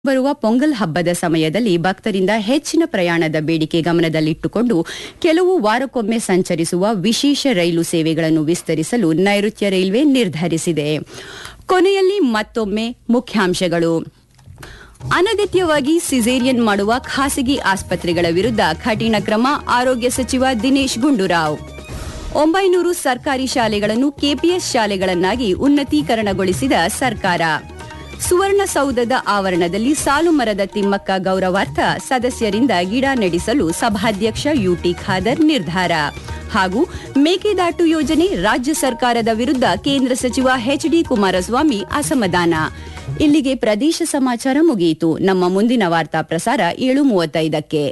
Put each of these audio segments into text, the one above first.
ಬರುವ ಪೊಂಗಲ್ ಹಬ್ಬದ ಸಮಯದಲ್ಲಿ ಭಕ್ತರಿಂದ ಹೆಚ್ಚಿನ ಪ್ರಯಾಣದ ಬೇಡಿಕೆ ಗಮನದಲ್ಲಿಟ್ಟುಕೊಂಡು ಕೆಲವು ವಾರಕ್ಕೊಮ್ಮೆ ಸಂಚರಿಸುವ ವಿಶೇಷ ರೈಲು ಸೇವೆಗಳನ್ನು ವಿಸ್ತರಿಸಲು ನೈಋತ್ಯ ರೈಲ್ವೆ ನಿರ್ಧರಿಸಿದೆ ಕೊನೆಯಲ್ಲಿ ಮತ್ತೊಮ್ಮೆ ಮುಖ್ಯಾಂಶಗಳು ಅನಗತ್ಯವಾಗಿ ಸಿಸೇರಿಯನ್ ಮಾಡುವ ಖಾಸಗಿ ಆಸ್ಪತ್ರೆಗಳ ವಿರುದ್ಧ ಕಠಿಣ ಕ್ರಮ ಆರೋಗ್ಯ ಸಚಿವ ದಿನೇಶ್ ಗುಂಡೂರಾವ್ ಒಂಬೈನೂರು ಸರ್ಕಾರಿ ಶಾಲೆಗಳನ್ನು ಕೆಪಿಎಸ್ ಶಾಲೆಗಳನ್ನಾಗಿ ಉನ್ನತೀಕರಣಗೊಳಿಸಿದ ಸರ್ಕಾರ ಸುವರ್ಣಸೌಧದ ಆವರಣದಲ್ಲಿ ಸಾಲು ಮರದ ತಿಮ್ಮಕ್ಕ ಗೌರವಾರ್ಥ ಸದಸ್ಯರಿಂದ ಗಿಡ ನೆಡಿಸಲು ಸಭಾಧ್ಯಕ್ಷ ಯುಟಿ ಖಾದರ್ ನಿರ್ಧಾರ ಹಾಗೂ ಮೇಕೆದಾಟು ಯೋಜನೆ ರಾಜ್ಯ ಸರ್ಕಾರದ ವಿರುದ್ಧ ಕೇಂದ್ರ ಸಚಿವ ಎಚ್ಡಿ ಕುಮಾರಸ್ವಾಮಿ ಅಸಮಾಧಾನ ಇಲ್ಲಿಗೆ ಪ್ರದೇಶ ಸಮಾಚಾರ ಮುಗಿಯಿತು ನಮ್ಮ ಮುಂದಿನ ವಾರ್ತಾ ಪ್ರಸಾರ ಏಳು ಮೂವತ್ತೈದಕ್ಕೆ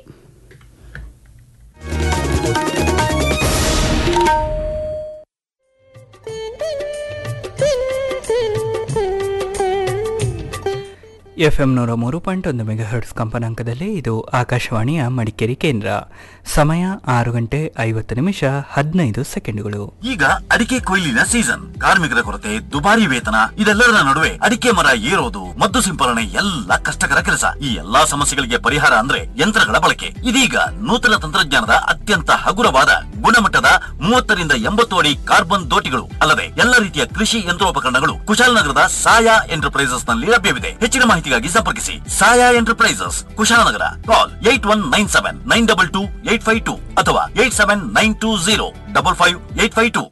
ಎಫ್ಎಂ ನೂರ ಮೂರು ಪಾಯಿಂಟ್ ಒಂದು ಮೆಗಾಹರ್ಟ್ಸ್ ಕಂಪನಾಂಕದಲ್ಲಿ ಇದು ಆಕಾಶವಾಣಿಯ ಮಡಿಕೇರಿ ಕೇಂದ್ರ ಸಮಯ ಆರು ಗಂಟೆ ಐವತ್ತು ನಿಮಿಷ ಹದಿನೈದು ಸೆಕೆಂಡುಗಳು ಈಗ ಅಡಿಕೆ ಕೊಯ್ಲಿನ ಸೀಸನ್ ಕಾರ್ಮಿಕರ ಕೊರತೆ ದುಬಾರಿ ವೇತನ ಇದೆಲ್ಲದರ ನಡುವೆ ಅಡಿಕೆ ಮರ ಏರೋದು ಮದ್ದು ಸಿಂಪರಣೆ ಎಲ್ಲ ಕಷ್ಟಕರ ಕೆಲಸ ಈ ಎಲ್ಲಾ ಸಮಸ್ಯೆಗಳಿಗೆ ಪರಿಹಾರ ಅಂದ್ರೆ ಯಂತ್ರಗಳ ಬಳಕೆ ಇದೀಗ ನೂತನ ತಂತ್ರಜ್ಞಾನದ ಅತ್ಯಂತ ಹಗುರವಾದ ಗುಣಮಟ್ಟದ ಮೂವತ್ತರಿಂದ ಎಂಬತ್ತು ಅಡಿ ಕಾರ್ಬನ್ ದೋಟಿಗಳು ಅಲ್ಲದೆ ಎಲ್ಲ ರೀತಿಯ ಕೃಷಿ ಯಂತ್ರೋಪಕರಣಗಳು ಕುಶಾಲನಗರದ ಸಾಯಾ ಎಂಟರ್ಪ್ರೈಸಸ್ ನಲ್ಲಿ ಲಭ್ಯವಿದೆ ಹೆಚ್ಚಿನ ಮಾಹಿತಿಗಾಗಿ ಸಂಪರ್ಕಿಸಿ Saya enterprises Kushalnagar call eight one nine seven nine double two eight five two ಅಥವಾ eight seven nine two zero double five eight five two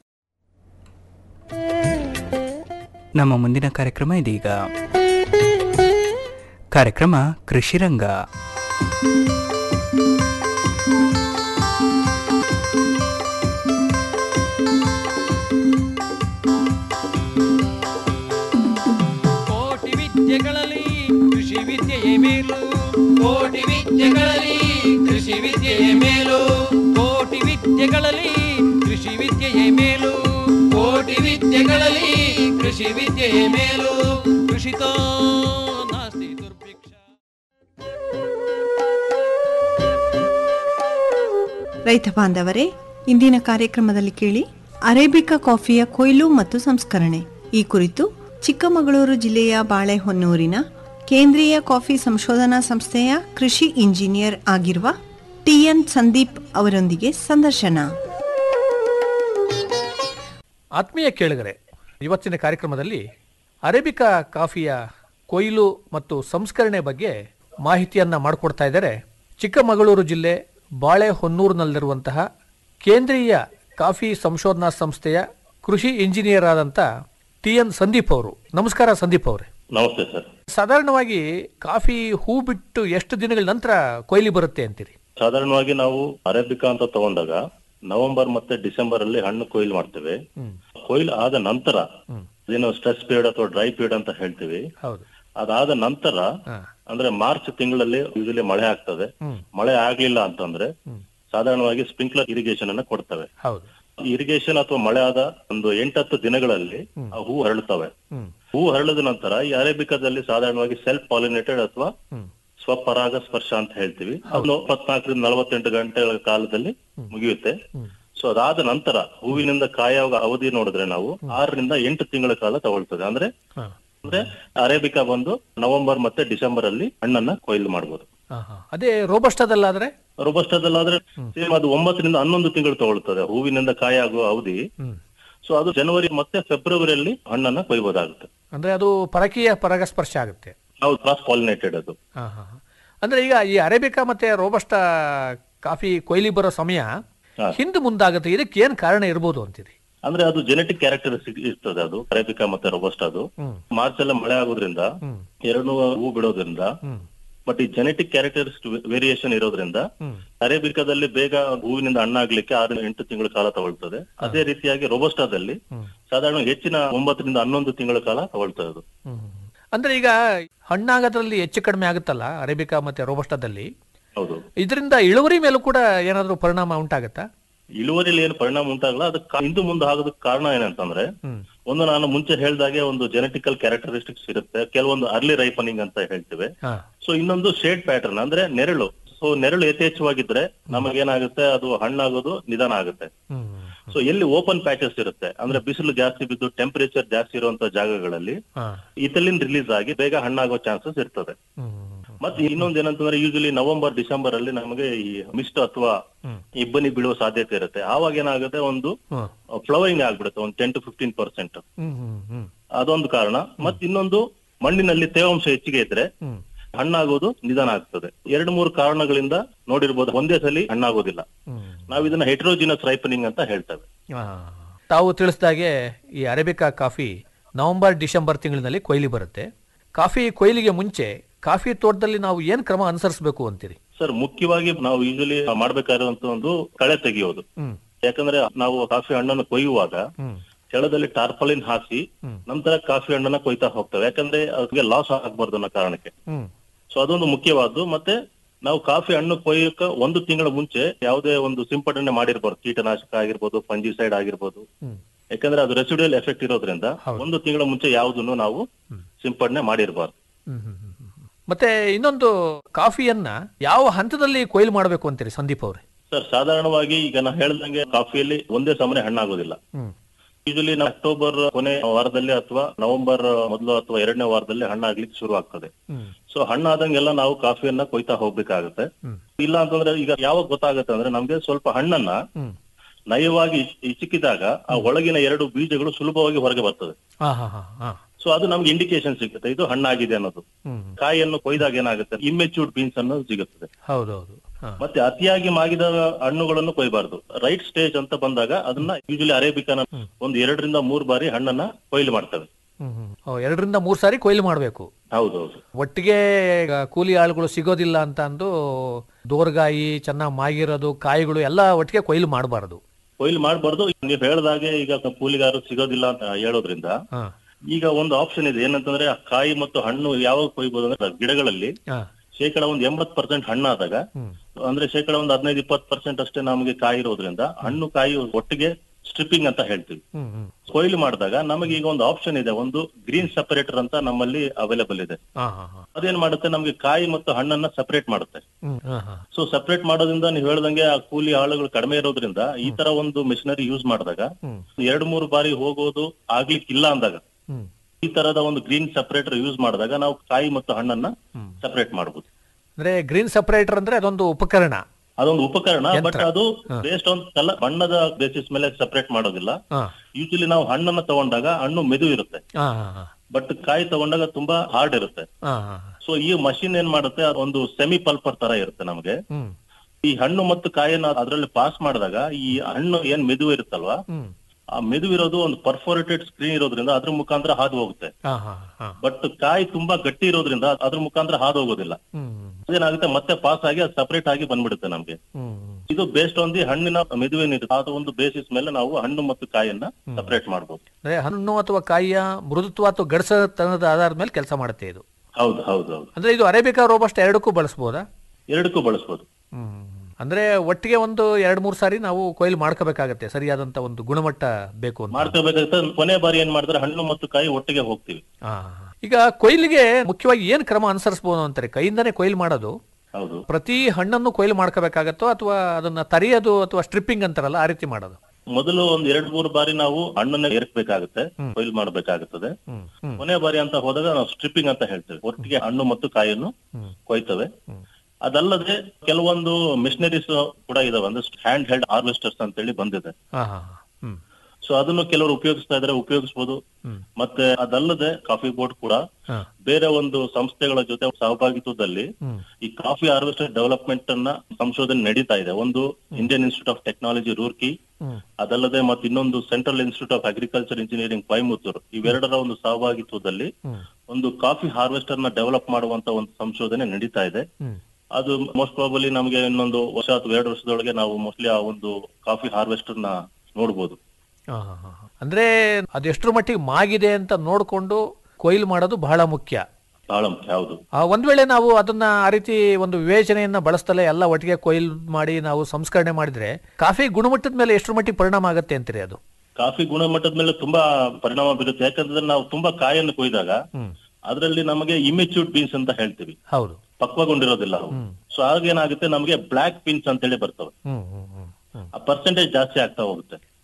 ನಮ್ಮ ಮುಂದಿನ ಕಾರ್ಯಕ್ರಮ ಇದೀಗ ಕಾರ್ಯಕ್ರಮ ಕೃಷಿ ರಂಗ ಕೋಟಿ ವಿದ್ಯೆಗಳಲ್ಲಿ ಕೃಷಿ ವಿದ್ಯೆಯೇ ಮೇಲು ಕೋಟಿ ವಿದ್ಯೆಗಳಲ್ಲಿ ಕೃಷಿ ವಿದ್ಯೆಯೇ ಮೇಲು ಕೋಟಿ ವಿದ್ಯೆಗಳಲ್ಲಿ ಕೃಷಿ ವಿದ್ಯೆಯೇ ಮೇಲು ಕೋಟಿ ವಿದ್ಯೆಗಳಲ್ಲಿ ಕೃಷಿ ವಿದ್ಯೆಯೇ ಮೇಲು ಕೃಷಿತೋ ನಾಸ್ತಿ ದುರ್ಭಿಕ್ಷ ರೈತ ಬಾಂಧವರೇ ಇಂದಿನ ಕಾರ್ಯಕ್ರಮದಲ್ಲಿ ಕೇಳಿ ಅರೇಬಿಕಾ ಕಾಫಿಯ ಕೊಯ್ಲು ಮತ್ತು ಸಂಸ್ಕರಣೆ ಈ ಕುರಿತು ಚಿಕ್ಕಮಗಳೂರು ಜಿಲ್ಲೆಯ ಬಾಳೆಹೊನ್ನೂರಿನ ಕೇಂದ್ರೀಯ ಕಾಫಿ ಸಂಶೋಧನಾ ಸಂಸ್ಥೆಯ ಕೃಷಿ ಇಂಜಿನಿಯರ್ ಆಗಿರುವ ಟಿಎನ್ ಸಂದೀಪ್ ಅವರೊಂದಿಗೆ ಸಂದರ್ಶನ ಆತ್ಮೀಯ ಕೇಳಿಗರೆ ಇವತ್ತಿನ ಕಾರ್ಯಕ್ರಮದಲ್ಲಿ ಅರೇಬಿಕಾ ಕಾಫಿಯ ಕೊಯ್ಲು ಮತ್ತು ಸಂಸ್ಕರಣೆ ಬಗ್ಗೆ ಮಾಹಿತಿಯನ್ನ ಮಾಡಿಕೊಡ್ತಾ ಇದ್ದಾರೆ ಚಿಕ್ಕಮಗಳೂರು ಜಿಲ್ಲೆ ಬಾಳೆಹೊನ್ನೂರಿನಲ್ಲಿರುವಂತಹ ಕೇಂದ್ರೀಯ ಕಾಫಿ ಸಂಶೋಧನಾ ಸಂಸ್ಥೆಯ ಕೃಷಿ ಇಂಜಿನಿಯರ್ ಆದಂಥ ಟಿ ಎನ್ ಸಂದೀಪ್ ಅವರು ನಮಸ್ಕಾರ ಸಂದೀಪ್ ಅವರೇ ನಮಸ್ತೆ ಸರ್ ಸಾಧಾರಣವಾಗಿ ಕಾಫಿ ಹೂ ಬಿಟ್ಟು ಎಷ್ಟು ದಿನಗಳ ನಂತರ ಕೊಯ್ಲಿ ಬರುತ್ತೆ ಅಂತೀರಿ ಸಾಧಾರಣವಾಗಿ ನಾವು ಅರೇಬಿಕಾ ಅಂತ ತಗೊಂಡಾಗ ನವೆಂಬರ್ ಮತ್ತೆ ಡಿಸೆಂಬರ್ ಅಲ್ಲಿ ಹಣ್ಣು ಕೊಯ್ಲು ಮಾಡ್ತೇವೆ ಕೊಯ್ಲು ಆದ ನಂತರ ಏನು ಸ್ಟ್ರೆಸ್ ಪೀರಿಯಡ್ ಅಥವಾ ಡ್ರೈ ಪೀರಿಯಡ್ ಅಂತ ಹೇಳ್ತೀವಿ ಹೌದು ಅದಾದ ನಂತರ ಅಂದ್ರೆ ಮಾರ್ಚ್ ತಿಂಗಳಲ್ಲಿ ಯೂಶಲಿ ಮಳೆ ಆಗ್ತದೆ ಮಳೆ ಆಗ್ಲಿಲ್ಲ ಅಂತಂದ್ರೆ ಸಾಧಾರಣವಾಗಿ ಸ್ಪ್ರಿಂಕ್ಲರ್ ಇರಿಗೇಷನ್ ಅನ್ನ ಕೊಡ್ತವೆ ಹೌದು ಇರಿಗೇಷನ್ ಅಥವಾ ಮಳೆ ಆದ ಒಂದು ಎಂಟತ್ತು ದಿನಗಳಲ್ಲಿ ಆ ಹೂ ಹರಳುತ್ತವೆ ಹೂ ಹರಳಿದ ನಂತರ ಈ ಅರೇಬಿಕಾದಲ್ಲಿ ಸಾಧಾರಣವಾಗಿ ಸೆಲ್ಫ್ ಪಾಲಿನೇಟೆಡ್ ಅಥವಾ ಸ್ವಪರಾಗ ಸ್ಪರ್ಶ ಅಂತ ಹೇಳ್ತೀವಿ ಅದು ಇಪ್ಪತ್ನಾಲ್ಕರಿಂದ ನಲವತ್ತೆಂಟು ಗಂಟೆಗಳ ಕಾಲದಲ್ಲಿ ಮುಗಿಯುತ್ತೆ ಸೊ ಅದಾದ ನಂತರ ಹೂವಿನಿಂದ ಕಾಯುವ ಅವಧಿ ನೋಡಿದ್ರೆ ನಾವು ಆರರಿಂದ ಎಂಟು ತಿಂಗಳ ಕಾಲ ತಗೊಳ್ತದೆ ಅಂದ್ರೆ ಅಂದ್ರೆ ಅರೇಬಿಕಾ ಬಂದು ನವೆಂಬರ್ ಮತ್ತೆ ಡಿಸೆಂಬರ್ ಅಲ್ಲಿ ಹಣ್ಣನ್ನ ಕೊಯ್ಲು ಮಾಡಬಹುದು ಹಾ, ಹಾ. ಅದೇ ರೋಬಸ್ಟಾದಲ್ಲಾದ್ರೆ ರೋಬಸ್ಟದಲ್ಲಾದ್ರೆ ಸೇಮ್ ಅದು ಒಂಬತ್ತರಿಂದ ಹನ್ನೊಂದು ತಿಂಗಳು ತಗೊಳ್ತದೆ ಹೂವಿನಿಂದ ಕಾಯಾಗುವ ಅವಧಿ ಸೊ ಅದು ಜನವರಿ ಮತ್ತೆ ಫೆಬ್ರವರಿಯಲ್ಲಿ ಹಣ್ಣನ್ನ ಕೊಯ್ಬೋದಾಗುತ್ತೆ ಅಂದ್ರೆ ಅದು ಪರಕೀಯ ಪರಾಗಸ್ಪರ್ಶ ಆಗುತ್ತೆ ನಾವು ಕ್ರಾಸ್ ಪಾಲಿನೇಟೆಡ್ ಅದು ಹಾ, ಹಾ, ಹಾ. ಅಂದ್ರೆ ಈಗ ಈ ಅರೇಬಿಕಾ ಮತ್ತೆ ರೋಬಸ್ಟಾ ಕಾಫಿ ಕೊಯ್ಲಿ ಬರೋ ಸಮಯ ಹಾ. ಹಿಂದೆ ಮುಂದಾಗುತ್ತೆ ಇದಕ್ಕೆ ಏನ್ ಕಾರಣ ಇರ್ಬೋದು ಅಂತೀರಿ ಅಂದ್ರೆ ಅದು ಜೆನೆಟಿಕ್ ಕ್ಯಾರೆಕ್ಟರಿಸ್ಟಿಕ್ ಇರ್ತದೆ ಅದು ಅರೇಬಿಕಾ ಮತ್ತೆ ರೋಬಸ್ಟ್ ಅದು ಮಾರ್ಚ್ ಎಲ್ಲ ಮಳೆ ಆಗೋದ್ರಿಂದ ಎರಡು ಹೂ ಬಿಡೋದ್ರಿಂದ ಬಟ್ ಈ ಜೆನೆಟಿಕ್ ಕ್ಯಾರೆಕ್ಟರಿಸ್ಟಿಕ್ ವೇರಿಯೇಷನ್ ಇರೋದ್ರಿಂದ ಅರೇಬಿಕಾದಲ್ಲಿ ಬೇಗ ಹೂವಿನಿಂದ ಹಣ್ಣಾಗ್ಲಿಕ್ಕೆ ಆರು ಎಂಟು ತಿಂಗಳ ಕಾಲ ತಗೊಳ್ತದೆ ಅದೇ ರೀತಿಯಾಗಿ ರೋಬಸ್ಟಾದಲ್ಲಿ ಸಾಧಾರಣ ಹೆಚ್ಚಿನ ಒಂಬತ್ತರಿಂದ ಹನ್ನೊಂದು ತಿಂಗಳ ಕಾಲ ತಗೊಳ್ತದೆ ಅದು ಅಂದ್ರೆ ಈಗ ಹಣ್ಣಾಗೋದ್ರಲ್ಲಿ ಹೆಚ್ಚು ಕಡಿಮೆ ಆಗುತ್ತಲ್ಲ ಅರೇಬಿಕಾ ಮತ್ತೆ ರೋಬಸ್ಟಾದಲ್ಲಿ ಹೌದು ಇದರಿಂದ ಇಳುವರಿ ಮೇಲೂ ಕೂಡ ಏನಾದ್ರೂ ಪರಿಣಾಮ ಉಂಟಾಗತ್ತಾ ಇಳುವರಿಲಿ ಏನು ಪರಿಣಾಮ ಉಂಟಾಗಲ್ಲ ಅದಕ್ಕೆ ಹಿಂದೆ ಮುಂದೆ ಆಗೋದಕ್ಕೆ ಕಾರಣ ಏನಂತಂದ್ರೆ ಒಂದು ನಾನು ಮುಂಚೆ ಹೇಳ್ದಾಗೆ ಒಂದು ಜೆನೆಟಿಕಲ್ ಕ್ಯಾರೆಕ್ಟರಿಸ್ಟಿಕ್ಸ್ ಇರುತ್ತೆ ಕೆಲವೊಂದು ಅರ್ಲಿ ರೈಪನಿಂಗ್ ಅಂತ ಹೇಳ್ತೇವೆ ಹಾ ಸೊ ಇನ್ನೊಂದು ಶೇಡ್ ಪ್ಯಾಟರ್ನ್ ಅಂದ್ರೆ ನೆರಳು ಸೊ ನೆರಳು ಯಥೇಚ್ಛವಾಗಿದ್ರೆ ನಮಗೇನಾಗುತ್ತೆ ಅದು ಹಣ್ಣಾಗೋದು ನಿಧಾನ ಆಗುತ್ತೆ ಸೊ ಎಲ್ಲಿ ಓಪನ್ ಪ್ಯಾಚಸ್ ಇರುತ್ತೆ ಅಂದ್ರೆ ಬಿಸಿಲು ಜಾಸ್ತಿ ಬಿದ್ದು ಟೆಂಪರೇಚರ್ ಜಾಸ್ತಿ ಇರುವಂತ ಜಾಗಗಳಲ್ಲಿ ಹಾ ಇಥಲಿನ್ ರಿಲೀಸ್ ಆಗಿ ಬೇಗ ಹಣ್ಣಾಗೋ ಚಾನ್ಸಸ್ ಇರ್ತದೆ ಹ್ಮ್ ಮತ್ತೆ ಇನ್ನೊಂದ್ ಏನಂತಂದ್ರೆ ಯೂಶಲಿ ನವೆಂಬರ್ ಡಿಸೆಂಬರ್ ಅಲ್ಲಿ ನಮಗೆ ಈ ಮಿಸ್ಟ್ ಅಥವಾ ಇಬ್ಬನಿ ಬೀಳುವ ಸಾಧ್ಯತೆ ಇರುತ್ತೆ ಆವಾಗ ಏನಾಗುತ್ತೆ ಒಂದು ಹ್ಮ್ ಫ್ಲವರಿಂಗ್ ಆಗ್ಬಿಡುತ್ತೆ ಒಂದು ಟೆನ್ ಟು ಫಿಫ್ಟೀನ್ ಪರ್ಸೆಂಟ್ ಹ್ಮ್ ಹ್ಮ್ ಹ್ಮ್ ಅದೊಂದು ಕಾರಣ ಮತ್ ಇನ್ನೊಂದು ಮಣ್ಣಿನಲ್ಲಿ ತೇವಾಂಶ ಹೆಚ್ಚಿಗೆ ಇದ್ರೆ ಹ್ಮ್ ಹಣ್ಣಾಗೋದು ನಿಧಾನ ಆಗ್ತದೆ ಎರಡು ಮೂರು ಕಾರಣಗಳಿಂದ ನೋಡಿರ್ಬೋದು ಒಂದೇ ಸಲಿ ಹಣ್ಣಾಗೋದಿಲ್ಲ ಹ್ಮ್ ನಾವ್ ಇದನ್ನ ಹೆಟ್ರೋಜಿನಸ್ ರೈಪನಿಂಗ್ ಅಂತ ಹೇಳ್ತೇವೆ ಆ, ತಾವು ತಿಳಿಸಿದಾಗೆ ಈ ಅರೇಬಿಕಾ ಕಾಫಿ ನವೆಂಬರ್ ಡಿಸೆಂಬರ್ ತಿಂಗಳಿನಲ್ಲಿ ಕೊಯ್ಲಿ ಬರುತ್ತೆ ಕಾಫಿ ಕೊಯ್ಲಿಗೆ ಮುಂಚೆ ಕಾಫಿ ತೋಟದಲ್ಲಿ ನಾವು ಏನ್ ಕ್ರಮ ಅನುಸರಿಸಬೇಕು ಅಂತೀರಿ ಸರ್ ಮುಖ್ಯವಾಗಿ ನಾವು ಯೂಶಲಿ ಮಾಡ್ಬೇಕಾಗಿರುವಂತ ಒಂದು ಕಳೆ ತೆಗೆಯೋದು ಹ್ಮ್ ಯಾಕಂದ್ರೆ ನಾವು ಕಾಫಿ ಹಣ್ಣನ್ನು ಕೊಯ್ಯುವಾಗ ಹ್ಮ್ ಕೆಳದಲ್ಲಿ ಟಾರ್ಪಲಿನ್ ಹಾಕಿ ನಂತರ ಕಾಫಿ ಹಣ್ಣನ್ನ ಕೊಯ್ತಾ ಹೋಗ್ತೇವೆ ಯಾಕಂದ್ರೆ ಅದಕ್ಕೆ ಲಾಸ್ ಆಗ್ಬಾರ್ದು ಅನ್ನೋ ಕಾರಣಕ್ಕೆ ಹ್ಮ್ ಸೊ ಅದೊಂದು ಮುಖ್ಯವಾದ್ದು ಮತ್ತೆ ನಾವು ಕಾಫಿ ಹಣ್ಣು ಕೊಯ್ಯಕ ಒಂದು ತಿಂಗಳ ಮುಂಚೆ ಯಾವುದೇ ಒಂದು ಸಿಂಪಡಣೆ ಮಾಡಿರ್ಬಾರ್ದು ಕೀಟನಾಶಕ ಆಗಿರ್ಬೋದು ಫಂಜಿಸೈಡ್ ಆಗಿರ್ಬೋದು ಹ್ಮ್ ಯಾಕಂದ್ರೆ ಅದು ರೆಸಿಡಿಯಲ್ ಎಫೆಕ್ಟ್ ಇರೋದ್ರಿಂದ ಒಂದು ತಿಂಗಳ ಮುಂಚೆ ಯಾವುದನ್ನು ನಾವು ಸಿಂಪಡಣೆ ಮಾಡಿರ್ಬಾರ್ದು ಹ್ಮ್ ಹ್ಮ್ ಹ್ಮ್ ಹ್ಮ್. ಮತ್ತೆ ಇನ್ನೊಂದು ಕಾಫಿಯನ್ನ ಯಾವ ಹಂತದಲ್ಲಿ ಕೊಯ್ಲು ಮಾಡಬೇಕು ಅಂತೀರಿ ಸಂದೀಪ್ ಅವ್ರೆ ಸರ್ ಸಾಧಾರಣವಾಗಿ ಈಗ ನಾ ಹೇಳ್ದಂಗೆ ಕಾಫಿಯಲ್ಲಿ ಒಂದೇ ಸಮನೆ ಹಣ್ಣಾಗೋದಿಲ್ಲ ಹ್ಮ್ ಯೂಶಲಿ ಅಕ್ಟೋಬರ್ ಕೊನೆ ವಾರದಲ್ಲಿ ಅಥವಾ ನವೆಂಬರ್ ಮೊದಲು ಅಥವಾ ಎರಡನೇ ವಾರದಲ್ಲಿ ಹಣ್ಣಾಗ್ಲಿಕ್ಕೆ ಶುರು ಆಗ್ತದೆ ಹ್ಮ್ ಸೊ ಹಣ್ಣಾದಂಗೆಲ್ಲ ನಾವು ಕಾಫಿಯನ್ನ ಕೊಯ್ತಾ ಹೋಗ್ಬೇಕಾಗತ್ತೆ ಹ್ಮ್. ಇಲ್ಲ ಅಂತಂದ್ರೆ ಈಗ ಯಾವಾಗ ಗೊತ್ತಾಗತ್ತೆ ಅಂದ್ರೆ ನಮ್ಗೆ ಸ್ವಲ್ಪ ಹಣ್ಣನ್ನ ಹ್ಮ್ ನಯವಾಗಿ ಇಚಿಕಿದಾಗ ಆ ಒಳಗಿನ ಎರಡು ಬೀಜಗಳು ಸುಲಭವಾಗಿ ಹೊರಗೆ ಬರ್ತದೆ ಹಾ ಹಾ ಹಾ ಹಾ ಸೊ ಅದು ನಮ್ಗೆ ಇಂಡಿಕೇಶನ್ ಸಿಗುತ್ತೆ ಇದು ಹಣ್ಣಾಗಿದೆ ಅನ್ನೋದು ಹ್ಮ್ ಕಾಯಿಯನ್ನು ಕೊಯ್ದಾಗ ಏನಾಗುತ್ತೆ ಇಮ್ಮೆಚ್ಯೂರ್ಡ್ ಬೀನ್ಸ್ ಅನ್ನೋದು ಸಿಗುತ್ತದೆ ಹೌದೌದು ಹಾ ಮತ್ತೆ ಅತಿಯಾಗಿ ಮಾಗಿದ ಹಣ್ಣುಗಳನ್ನು ಕೊಯ್ಬಾರ್ದು ರೈಟ್ ಸ್ಟೇಜ್ ಅಂತ ಬಂದಾಗ ಅದನ್ನ ಯೂಶಲಿ ಅರೇಬಿಕನ ಒಂದು ಎರಡರಿಂದ ಮೂರು ಬಾರಿ ಹಣ್ಣನ್ನ ಕೊಯ್ಲು ಮಾಡ್ತವೆ ಹ್ಮ್ ಹ್ಮ್ ಓ, ಎರಡರಿಂದ ಮೂರು ಸಾರಿ ಕೊಯ್ಲು ಮಾಡಬೇಕು ಹೌದೌದು ಒಟ್ಟಿಗೆ ಈಗ ಕೂಲಿ ಆಳುಗಳು ಸಿಗೋದಿಲ್ಲ ಅಂತ ಅಂದು ದೋರ್ಗಾಯಿ ಚೆನ್ನಾಗಿ ಮಾಗಿರೋದು ಕಾಯಿಗಳು ಎಲ್ಲ ಒಟ್ಟಿಗೆ ಕೊಯ್ಲು ಮಾಡಬಾರದು ಕೊಯ್ಲು ಮಾಡಬಾರ್ದು ನೀವು ಹೇಳ್ದಾಗೆ ಈಗ ಕೂಲಿಗಾರರು ಸಿಗೋದಿಲ್ಲ ಅಂತ ಹೇಳೋದ್ರಿಂದ ಹಾ ಈಗ ಒಂದು ಆಪ್ಷನ್ ಇದೆ ಏನಂತಂದ್ರೆ ಆ ಕಾಯಿ ಮತ್ತು ಹಣ್ಣು ಯಾವಾಗ ಕೊಯ್ಬೋದು ಅಂದ್ರೆ ಗಿಡಗಳಲ್ಲಿ ಹಾ ಶೇಕಡ ಒಂದು ಎಂಬತ್ ಪರ್ಸೆಂಟ್ ಹಣ್ಣಾದಾಗ ಹ್ಮ್ ಅಂದ್ರೆ ಶೇಕಡ ಒಂದು ಹದಿನೈದು ಇಪ್ಪತ್ತು ಪರ್ಸೆಂಟ್ ಅಷ್ಟೇ ನಮಗೆ ಕಾಯಿ ಇರೋದ್ರಿಂದ ಹಣ್ಣು ಕಾಯಿ ಒಟ್ಟಿಗೆ ಸ್ಟ್ರಿಪ್ಪಿಂಗ್ ಅಂತ ಹೇಳ್ತೀವಿ ಹ್ಮ್ ಹ್ಮ್ ಕೊಯ್ಲು ಮಾಡಿದಾಗ ನಮಗೆ ಈಗ ಒಂದು ಆಪ್ಷನ್ ಇದೆ ಒಂದು ಗ್ರೀನ್ ಸಪರೇಟರ್ ಅಂತ ನಮ್ಮಲ್ಲಿ ಅವೈಲೇಬಲ್ ಇದೆ ಹಾ ಹಾ ಹಾ ಅದೇನ್ ಮಾಡುತ್ತೆ ನಮಗೆ ಕಾಯಿ ಮತ್ತು ಹಣ್ಣನ್ನ ಸಪರೇಟ್ ಮಾಡುತ್ತೆ ಹ್ಮ್ ಹಾ ಹಾ ಸೊ ಸಪರೇಟ್ ಮಾಡೋದ್ರಿಂದ ನೀವು ಹೇಳ್ದಂಗೆ ಆ ಕೂಲಿ ಆಳುಗಳು ಕಡಿಮೆ ಇರೋದ್ರಿಂದ ಈ ತರ ಒಂದು ಮಿಷನರಿ ಯೂಸ್ ಮಾಡಿದಾಗ ಹ್ಮ್ ಎರಡ್ ಮೂರು ಬಾರಿ ಹೋಗೋದು ಆಗ್ಲಿಕ್ಕಿಲ್ಲ ಅಂದಾಗ ಹ್ಮ್ ಈ ತರದ ಒಂದು ಗ್ರೀನ್ ಸಪರೇಟರ್ ಯೂಸ್ ಮಾಡಿದಾಗ ನಾವು ಕಾಯಿ ಮತ್ತು ಹಣ್ಣನ್ನ ಸಪರೇಟ್ ಮಾಡಬಹುದು ಅಂದ್ರೆ ಗ್ರೀನ್ ಸಪರೇಟರ್ ಅಂದ್ರೆ ಅದೊಂದು ಉಪಕರಣ ಅದೊಂದು ಉಪಕರಣ ಯಂತ್ರ. ಬಟ್ ಅದು ಬೇಸ್ಡ್ ಆನ್ ಕಲ ಬಣ್ಣದ ಬೇಸಿಸ್ ಮೇಲೆ ಸಪರೇಟ್ ಮಾಡೋದಿಲ್ಲ ಹಾ ಯೂಶಲಿ ನಾವು ಹಣ್ಣನ್ನ ತಗೊಂಡಾಗ ಹಣ್ಣು ಮೆದು ಇರುತ್ತೆ ಹಾ ಹಾ ಬಟ್ ಕಾಯಿ ತಗೊಂಡಾಗ ತುಂಬಾ ಹಾರ್ಡ್ ಇರುತ್ತೆ ಹಾ ಹಾ ಸೊ ಈ ಮಷಿನ್ ಏನ್ ಮಾಡುತ್ತೆ ಅದು ಒಂದು ಸೆಮಿ ಪಲ್ಪರ್ ತರ ಇರುತ್ತೆ ನಮಗೆ ಹ್ಮ್ ಈ ಹಣ್ಣು ಮತ್ತು ಕಾಯಿನ ಅದರಲ್ಲಿ ಪಾಸ್ ಮಾಡಿದಾಗ ಈ ಹಣ್ಣು ಏನ್ ಮೆದು ಇರುತ್ತಲ್ವಾ ಹ್ಮ್ ಆ ಮೆದು ಇರೋದು ಒಂದು ಪರ್ಫೋರೇಟೆಡ್ ಸ್ಕ್ರೀನ್ ಇರೋದ್ರಿಂದ ಅದ್ರ ಮುಖಾಂತರ ಹಾದು ಹೋಗುತ್ತೆ ಹಾ ಹಾ ಹಾ ಬಟ್ ಕಾಯಿ ತುಂಬಾ ಗಟ್ಟಿ ಇರೋದ್ರಿಂದ ಅದ್ರ ಮುಖಾಂತರ ಹಾದು ಹೋಗೋದಿಲ್ಲ ಹ್ಮ್ ಅದೇನಾಗುತ್ತೆ ಮತ್ತೆ ಪಾಸ್ ಆಗಿ ಅದು ಸಪರೇಟ್ ಆಗಿ ಬಂದ್ಬಿಡುತ್ತೆ ನಮ್ಗೆ ಹ್ಮ್ ಇದು ಬೇಸ್ಡ್ ಆನ್ ದಿ ಹಣ್ಣಿನ ಮೆದುವೇನಿರುತ್ತೆ ಅದು ಒಂದು ಬೇಸಿಸ್ ಮೇಲೆ ನಾವು ಹಣ್ಣು ಮತ್ತು ಕಾಯನ್ನ ಸಪರೇಟ್ ಮಾಡಬಹುದು ಅಂದ್ರೆ ಹಣ್ಣು ಅಥವಾ ಕಾಯಿಯ ಮೃದುತ್ವ ಅಥವಾ ಗಡಸತನದ ಆಧಾರದ ಮೇಲೆ ಕೆಲಸ ಮಾಡುತ್ತೆ ಇದು ಹೌದು ಹೌದು ಹೌದು ಅಂದ್ರೆ ಇದು ಅರೇಬಿಕಾ ರೋಬಸ್ಟ್ ಎರಡಕ್ಕೂ ಬಳಸ್ಬೋದಾ ಎರಡಕ್ಕೂ ಬಳಸಬಹುದು ಹ್ಮ್ ಅಂದ್ರೆ ಒಟ್ಟಿಗೆ ಒಂದು ಎರಡ್ ಮೂರು ಸಾರಿ ನಾವು ಕೊಯ್ಲು ಮಾಡ್ಕೋಬೇಕಾಗತ್ತೆ ಸರಿಯಾದಂತ ಒಂದು ಗುಣಮಟ್ಟ ಬೇಕು ಅಂತ ಮಾಡ್ಕೋಬೇಕಾಗುತ್ತೆ ಕೊನೆ ಬಾರಿ ಏನ್ ಮಾಡಿದ್ರೆ ಹಣ್ಣು ಮತ್ತು ಕಾಯಿ ಒಟ್ಟಿಗೆ ಹೋಗ್ತೀವಿ ಆ, ಈಗ ಕೊಯ್ಲಿಗೆ ಮುಖ್ಯವಾಗಿ ಏನ್ ಕ್ರಮ ಅನುಸರಿಸಬಹುದು ಅಂತಾರೆ ಕೈಯಿಂದಾನೇ ಕೊಯ್ಲು ಮಾಡೋದು ಹೌದು ಪ್ರತಿ ಹಣ್ಣನ್ನು ಕೊಯ್ಲು ಮಾಡ್ಕೋಬೇಕಾಗತ್ತೋ ಅಥವಾ ಅದನ್ನ ತರಿಯೋದು ಅಥವಾ ಸ್ಟ್ರಿಪ್ಪಿಂಗ್ ಅಂತಾರಲ್ಲ ಆ ರೀತಿ ಮಾಡೋದು ಮೊದಲು ಒಂದ್ ಎರಡ್ ಮೂರು ಬಾರಿ ನಾವು ಹಣ್ಣನ್ನ ಎರಕ್ಬೇಕಾಗುತ್ತೆ ಕೊಯ್ಲು ಮಾಡಬೇಕಾಗುತ್ತದೆ ಹ್ಮ್ ಹ್ಮ್ ಕೊನೆ ಬಾರಿ ಅಂತ ಹೋದಾಗ ನಾವು ಸ್ಟ್ರಿಪ್ಪಿಂಗ್ ಅಂತ ಹೇಳ್ತೇವೆ ಒಟ್ಟಿಗೆ ಹಣ್ಣು ಮತ್ತು ಕಾಯನ್ನು ಕೊಯ್ತವೆ ಅದಲ್ಲದೆ ಕೆಲವೊಂದು ಮಿಷನರೀಸ್ ಕೂಡ ಇದಾವೆ ಅಂದ್ರೆ ಹ್ಯಾಂಡ್ ಹೆಲ್ಡ್ ಹಾರ್ವೆಸ್ಟರ್ಸ್ ಅಂತೇಳಿ ಬಂದಿದೆ ಹಾ ಹಾ ಹಾ. ಹ್ಮ್ ಸೊ ಅದನ್ನು ಕೆಲವರು ಉಪಯೋಗಿಸ್ತಾ ಇದ್ರೆ ಉಪಯೋಗಿಸಬಹುದು ಮತ್ತೆ ಅದಲ್ಲದೆ ಕಾಫಿ ಬೋರ್ಡ್ ಕೂಡ ಹಾ. ಬೇರೆ ಒಂದು ಸಂಸ್ಥೆಗಳ ಜೊತೆ ಸಹಭಾಗಿತ್ವದಲ್ಲಿ ಹ್ಮ್. ಈ ಕಾಫಿ ಹಾರ್ವೆಸ್ಟರ್ ಡೆವಲಪ್ಮೆಂಟ್ ಅನ್ನ ಸಂಶೋಧನೆ ನಡೀತಾ ಇದೆ ಒಂದು Indian Institute of Technology Roorkee ಹ್ಮ್. ಅದಲ್ಲದೆ ಮತ್ತೆ ಇನ್ನೊಂದು Central Institute of Agriculture Engineering Coimbatore ಇವೆರಡರ ಒಂದು ಸಹಭಾಗಿತ್ವದಲ್ಲಿ ಹ್ಮ್. ಒಂದು ಕಾಫಿ ಹಾರ್ವೆಸ್ಟರ್ ನ ಡೆವಲಪ್ ಮಾಡುವಂತ ಒಂದು ಸಂಶೋಧನೆ ನಡೀತಾ ಇದೆ ಹ್ಮ್. ಅದು ಮೋಸ್ಟ್ ಪ್ರಾಬಲಿ ನಮಗೆ ಇನ್ನೊಂದು ವರ್ಷ ಅಥವಾ ಎರಡು ವರ್ಷದೊಳಗೆ ನಾವು ಮೋಸ್ಟ್ಲಿ ಆ ಒಂದು ಕಾಫಿ ಹಾರ್ವೆಸ್ಟರ್ ನ ನೋಡ್ಬೋದು ಹಾ, ಹಾ, ಹಾ. ಅಂದ್ರೆ ಅದೆಷ್ಟರ ಮಟ್ಟಿಗೆ ಮಾಗಿದೆ ಅಂತ ನೋಡ್ಕೊಂಡು ಕೊಯ್ಲು ಮಾಡೋದು ಬಹಳ ಮುಖ್ಯ ಬಹಳ ಮುಖ್ಯ ಹೌದು ಆ, ಒಂದ್ ವೇಳೆ ನಾವು ಅದನ್ನ ಆ ರೀತಿ ಒಂದು ವಿವೇಚನೆಯನ್ನ ಬಳಸ್ತಲೇ ಎಲ್ಲ ಒಟ್ಟಿಗೆ ಕೊಯ್ಲು ಮಾಡಿ ನಾವು ಸಂಸ್ಕರಣೆ ಮಾಡಿದ್ರೆ ಕಾಫಿ ಗುಣಮಟ್ಟದ ಮೇಲೆ ಎಷ್ಟರ ಮಟ್ಟಿಗೆ ಪರಿಣಾಮ ಆಗತ್ತೆ ಅಂತೀರಿ ಅದು ಕಾಫಿ ಗುಣಮಟ್ಟದ ಮೇಲೆ ತುಂಬಾ ಪರಿಣಾಮ ಬೀರುತ್ತೆ ಯಾಕಂದ್ರೆ ನಾವು ತುಂಬಾ ಕಾಯನ್ನು ಕೊಯ್ದಾಗ ಹ್ಮ್ ಅದರಲ್ಲಿ ನಮಗೆ ಇಮೆಚ್ಯೂರ್ಡ್ ಬೀನ್ಸ್ ಅಂತ ಹೇಳ್ತೀವಿ ಹೌದು ಪಕ್ವಗೊಂಡಿರೋದಿಲ್ಲ ಅವು ಸೊ ಆಗೇನಾಗುತ್ತೆ ನಮಗೆ ಬ್ಲಾಕ್ ಬೀನ್ಸ್ ಅಂತೇಳಿ ಬರ್ತವೆ ಹ್ಮ್ ಹ್ಮ್ ಹ್ಮ್ ಹ್ಮ್ ಆ ಪರ್ಸೆಂಟೇಜ್ ಜಾಸ್ತಿ ಆಗ್ತಾ ಹೋಗುತ್ತೆ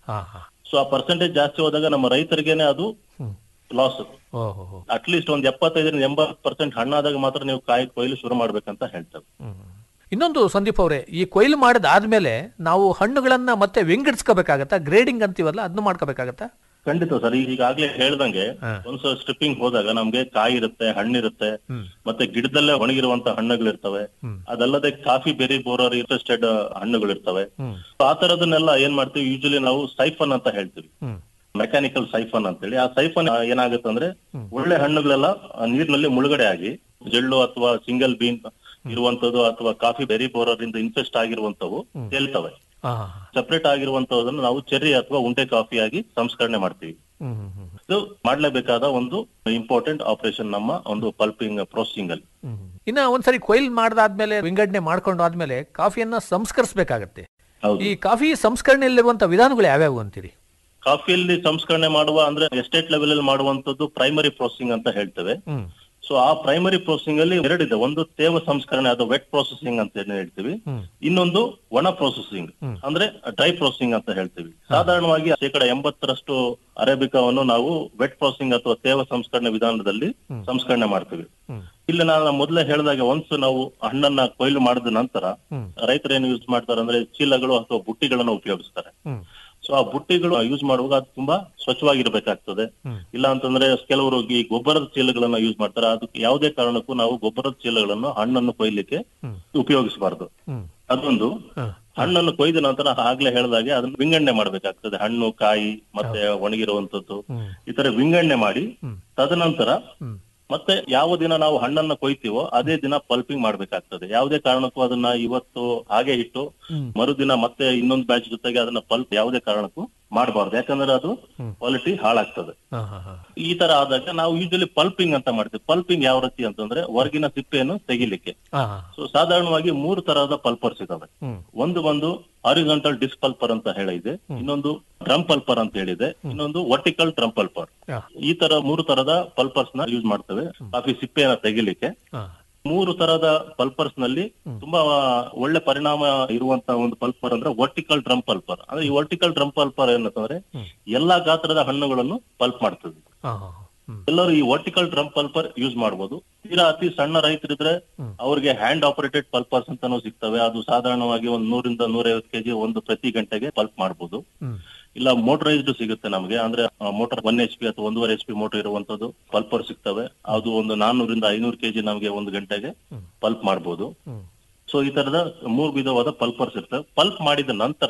ಹಾ ಹಾ ಸೊ ಆ ಪರ್ಸೆಂಟೇಜ್ ಜಾಸ್ತಿ ಹೋದಾಗ ನಮ್ಮ ರೈತರಿಗೇನೆ ಅದು ಲಾಸ್ ಓಹೋ ಅಟ್ಲೀಸ್ಟ್ ಒಂದ್ ಎಪ್ಪತ್ತೈದರಿಂದ ಎಂಬತ್ತು ಪರ್ಸೆಂಟ್ ಹಣ್ಣಾದಾಗ ಮಾತ್ರ ನೀವು ಕಾಯಿ ಕೊಯ್ಲು ಶುರು ಮಾಡ್ಬೇಕಂತ ಹೇಳ್ತೇವೆ ಇನ್ನೊಂದು ಸಂದೀಪ್ ಅವರೇ ಈ ಕೊಯ್ಲು ಮಾಡಿದಾದ್ಮೇಲೆ ನಾವು ಹಣ್ಣುಗಳನ್ನ ಮತ್ತೆ ವಿಂಗಡಿಸ್ಕೋಬೇಕಾಗತ್ತಾ ಗ್ರೇಡಿಂಗ್ ಅಂತೀವಲ್ಲ ಅದನ್ನು ಮಾಡ್ಕೋಬೇಕಾಗತ್ತಾ ಖಂಡಿತ ಸರ್ ಈಗಾಗ್ಲೇ ಹೇಳ್ದಂಗೆ ಒಂದ್ಸಲ ಸ್ಟ್ರಿಪ್ಪಿಂಗ್ ಹೋದಾಗ ನಮ್ಗೆ ಕಾಯಿ ಇರುತ್ತೆ ಹಣ್ಣಿರುತ್ತೆ ಮತ್ತೆ ಗಿಡದಲ್ಲೇ ಒಣಗಿರುವಂತ ಹಣ್ಣುಗಳಿರ್ತವೆ ಅದಲ್ಲದೆ ಕಾಫಿ ಬೆರಿ ಬೋರರ್ ಇಂಟ್ರೆಸ್ಟೆಡ್ ಹಣ್ಣುಗಳಿರ್ತವೆ ಆ ತರದನ್ನೆಲ್ಲ ಏನ್ ಮಾಡ್ತೀವಿ ಯೂಶಲಿ ನಾವು ಸೈಫನ್ ಅಂತ ಹೇಳ್ತೀವಿ ಮೆಕ್ಯಾನಿಕಲ್ ಸೈಫನ್ ಅಂತೇಳಿ ಆ ಸೈಫನ್ ಏನಾಗುತ್ತೆ ಅಂದ್ರೆ ಒಳ್ಳೆ ಹಣ್ಣುಗಳೆಲ್ಲ ಆ ನೀರಿನಲ್ಲಿ ಮುಳುಗಡೆ ಆಗಿ ಜೆಳ್ಳು ಅಥವಾ ಸಿಂಗಲ್ ಬೀನ್ ಇರುವಂತದ್ದು ಅಥವಾ ಕಾಫಿ ಬೆರಿ ಬೋರರ್ ಇಂದ ಇನ್ಫೆಸ್ಟ್ ಆಗಿರುವಂತವು ತೇಲ್ತವೆ ಹಾ ಸೆಪರೇಟ್ ಆಗಿರುವಂತದನ್ನು ನಾವು ಚೆರ್ರಿ ಅಥವಾ ಉಂಟೆ ಕಾಫಿ ಆಗಿ ಸಂಸ್ಕರಣೆ ಮಾಡ್ತೀವಿ ಹ್ಮ್ ಹ್ಮ್ ಹ್ಮ್ ಇದು ಮಾಡ್ಲೇಬೇಕಾದ ಒಂದು ಇಂಪಾರ್ಟೆಂಟ್ ಆಪರೇಷನ್ ನಮ್ಮ ಒಂದು ಪಲ್ಪಿಂಗ್ ಪ್ರೊಸೆಸಿಂಗ್ ಅಲ್ಲಿ ಹ್ಮ್. ಇನ್ನ ಒಂದ್ಸರಿ ಕೊಯ್ಲ್ ಮಾಡದಾದ್ಮೇಲೆ ವಿಂಗಡಣೆ ಮಾಡ್ಕೊಂಡು ಆದ್ಮೇಲೆ ಕಾಫಿಯನ್ನ ಸಂಸ್ಕರಿಸಬೇಕಾಗತ್ತೆ ಹೌದು ಈ ಕಾಫಿ ಸಂಸ್ಕರಣೆಯಲ್ಲಿರುವಂತ ವಿಧಾನಗಳು ಯಾವ್ಯಾವು ಅಂತೀರಿ ಕಾಫಿಯಲ್ಲಿ ಸಂಸ್ಕರಣೆ ಮಾಡುವ ಅಂದ್ರೆ ಎಸ್ಟೇಟ್ ಲೆವೆಲ್ ಅಲ್ಲಿ ಮಾಡುವಂತದ್ದು ಪ್ರೈಮರಿ ಪ್ರೊಸೆಸಿಂಗ್ ಅಂತ ಹೇಳ್ತೇವೆ ಹ್ಮ್ ಸೊ ಆ ಪ್ರೈಮರಿ ಪ್ರೊಸೆಸಿಂಗ್ ಅಲ್ಲಿ ಎರಡಿದೆ ಒಂದು ತೇವ ಸಂಸ್ಕರಣೆ ಅದು ವೆಟ್ ಪ್ರೊಸೆಸಿಂಗ್ ಅಂತ ಏನ್ ಹೇಳ್ತೀವಿ ಇನ್ನೊಂದು ಒಣ ಪ್ರೊಸೆಸಿಂಗ್ ಅಂದ್ರೆ ಡ್ರೈ ಪ್ರೊಸೆಸಿಂಗ್ ಅಂತ ಹೇಳ್ತೀವಿ ಸಾಧಾರಣವಾಗಿ ಶೇಕಡ ಎಂಬತ್ತರಷ್ಟು ಅರೇಬಿಕಾವನ್ನು ನಾವು ವೆಟ್ ಪ್ರೊಸೆಸಿಂಗ್ ಅಥವಾ ತೇವ ಸಂಸ್ಕರಣೆ ವಿಧಾನದಲ್ಲಿ ಸಂಸ್ಕರಣೆ ಮಾಡ್ತೀವಿ ಇಲ್ಲಿ ನಾನು ಮೊದಲೇ ಹೇಳಿದಾಗ ಒಂದ್ಸು ನಾವು ಹಣ್ಣನ್ನ ಕೊಯ್ಲು ಮಾಡಿದ ನಂತರ ರೈತರು ಏನು ಯೂಸ್ ಮಾಡ್ತಾರೆ ಅಂದ್ರೆ ಚೀಲಗಳು ಅಥವಾ ಬುಟ್ಟಿಗಳನ್ನ ಉಪಯೋಗಿಸ್ತಾರೆ ಸೊ ಆ ಬುಟ್ಟಿಗಳು ಯೂಸ್ ಮಾಡುವಾಗ ಅದು ತುಂಬಾ ಸ್ವಚ್ಛವಾಗಿರ್ಬೇಕಾಗ್ತದೆ ಇಲ್ಲ ಅಂತಂದ್ರೆ ಕೆಲವರು ಈ ಗೊಬ್ಬರದ ಚೀಲಗಳನ್ನ ಯೂಸ್ ಮಾಡ್ತಾರೆ ಅದಕ್ಕೆ ಯಾವುದೇ ಕಾರಣಕ್ಕೂ ನಾವು ಗೊಬ್ಬರದ ಚೀಲಗಳನ್ನು ಹಣ್ಣನ್ನು ಕೊಯ್ಲಿಕ್ಕೆ ಉಪಯೋಗಿಸಬಾರ್ದು ಅದೊಂದು ಹಣ್ಣನ್ನು ಕೊಯ್ದ ನಂತರ ಆಗ್ಲೇ ಹೇಳ್ದಾಗೆ ಅದನ್ನ ವಿಂಗಡಣೆ ಮಾಡ್ಬೇಕಾಗ್ತದೆ ಹಣ್ಣು ಕಾಯಿ ಮತ್ತೆ ಒಣಗಿರುವಂತದ್ದು ಈ ತರ ವಿಂಗಡಣೆ ಮಾಡಿ ತದನಂತರ ಮತ್ತೆ ಯಾವ ದಿನ ನಾವು ಹಣ್ಣನ್ನ ಕೊಯ್ತೀವೋ ಅದೇ ದಿನ ಪಲ್ಪಿಂಗ್ ಮಾಡ್ಬೇಕಾಗ್ತದೆ ಯಾವುದೇ ಕಾರಣಕ್ಕೂ ಅದನ್ನ ಇವತ್ತು ಹಾಗೆ ಇಟ್ಟು ಮರುದಿನ ಮತ್ತೆ ಇನ್ನೊಂದು ಬ್ಯಾಚ್ ಜೊತೆಗೆ ಅದನ್ನ ಪಲ್ಪ್ ಯಾವುದೇ ಕಾರಣಕ್ಕೂ ಮಾಡಬಾರ್ದು ಯಾಕಂದ್ರೆ ಅದು ಕ್ವಾಲಿಟಿ ಹಾಳಾಗ್ತದೆ ಹಾ ಹಾ ಹಾ ಈ ತರ ಆದಾಗ ನಾವು ಯೂಶಲಿ ಪಲ್ಪಿಂಗ್ ಅಂತ ಮಾಡ್ತೀವಿ ಪಲ್ಪಿಂಗ್ ಯಾವ ರೀತಿ ಅಂತಂದ್ರೆ ಹೊರಗಿನ ಸಿಪ್ಪೆಯನ್ನು ತೆಗಿಲಿಕ್ಕೆ ಹಾ ಸೊ ಸಾಧಾರಣವಾಗಿ ಮೂರು ತರಹದ ಪಲ್ಪರ್ಸ್ ಇದಾವೆ ಒಂದು ಬಂದು ಹಾರಿಜಾಂಟಲ್ ಡಿಸ್ ಪಲ್ಪರ್ ಅಂತ ಹೇಳಿದೆ ಇನ್ನೊಂದು ಡ್ರಮ್ ಪಲ್ಪರ್ ಅಂತ ಹೇಳಿದೆ ಇನ್ನೊಂದು ವರ್ಟಿಕಲ್ ಡ್ರಮ್ ಪಲ್ಪರ್ ಹಾ. ಈ ತರ ಮೂರು ತರದ ಪಲ್ಪರ್ಸ್ ನ ಯೂಸ್ ಮಾಡ್ತೇವೆ ಕಾಫಿ ಸಿಪ್ಪೆಯನ್ನ ತೆಗಿಲಿಕ್ಕೆ ಹಾ ಮೂರು ತರದ ಪಲ್ಪರ್ಸ್ ನಲ್ಲಿ ತುಂಬಾ ಒಳ್ಳೆ ಪರಿಣಾಮ ಇರುವಂತ ಒಂದು ಪಲ್ಪರ್ ಅಂದ್ರೆ ವರ್ಟಿಕಲ್ ಡ್ರಮ್ ಪಲ್ಪರ್ ಅಂದ್ರೆ ಈ ವರ್ಟಿಕಲ್ ಡ್ರಮ್ ಪಲ್ಪರ್ ಏನಂತಂದ್ರೆ ಎಲ್ಲಾ ಗಾತ್ರದ ಹಣ್ಣುಗಳನ್ನು ಪಲ್ಪ್ ಮಾಡ್ತದೆ ಹಾ ಹಾ ಹ್ಮ್ ಎಲ್ಲರೂ ಈ ವರ್ಟಿಕಲ್ ಡ್ರಮ್ ಪಲ್ಪರ್ ಯೂಸ್ ಮಾಡಬಹುದು ತೀರಾ ಅತಿ ಸಣ್ಣ ರೈತರಿದ್ರೆ ಅವ್ರಿಗೆ ಹ್ಯಾಂಡ್ ಆಪರೇಟೆಡ್ ಪಲ್ಪರ್ಸ್ ಅಂತಾನು ಸಿಗ್ತವೆ ಅದು ಸಾಧಾರಣವಾಗಿ ಒಂದ್ ನೂರಿಂದ ನೂರೈವತ್ತು ಕೆಜಿ ಒಂದು ಪ್ರತಿ ಗಂಟೆಗೆ ಪಲ್ಪ್ ಮಾಡಬಹುದು ಹ್ಮ್ ಇಲ್ಲ ಮೋಟರೈಸ್ಡ್ ಸಿಗುತ್ತೆ ನಮಗೆ ಅಂದ್ರೆ ಮೋಟರ್ ಒನ್ ಎಚ್ ಪಿ ಅಥವಾ ಒಂದೂವರೆ ಎಚ್ ಪಿ ಮೋಟರ್ ಇರುವಂತದ್ದು ಪಲ್ಪರ್ ಸಿಗ್ತವೆ ಅದು ಒಂದು ನಾನ್ನೂರಿಂದ ಐನೂರು ಕೆಜಿ ನಮಗೆ ಒಂದು ಗಂಟೆಗೆ ಪಲ್ಪ್ ಮಾಡಬಹುದು ಸೊ ಈ ತರದ ಮೂರು ವಿಧವಾದ ಪಲ್ಪರ್ಸ್ ಇರ್ತವೆ ಪಲ್ಪ್ ಮಾಡಿದ ನಂತರ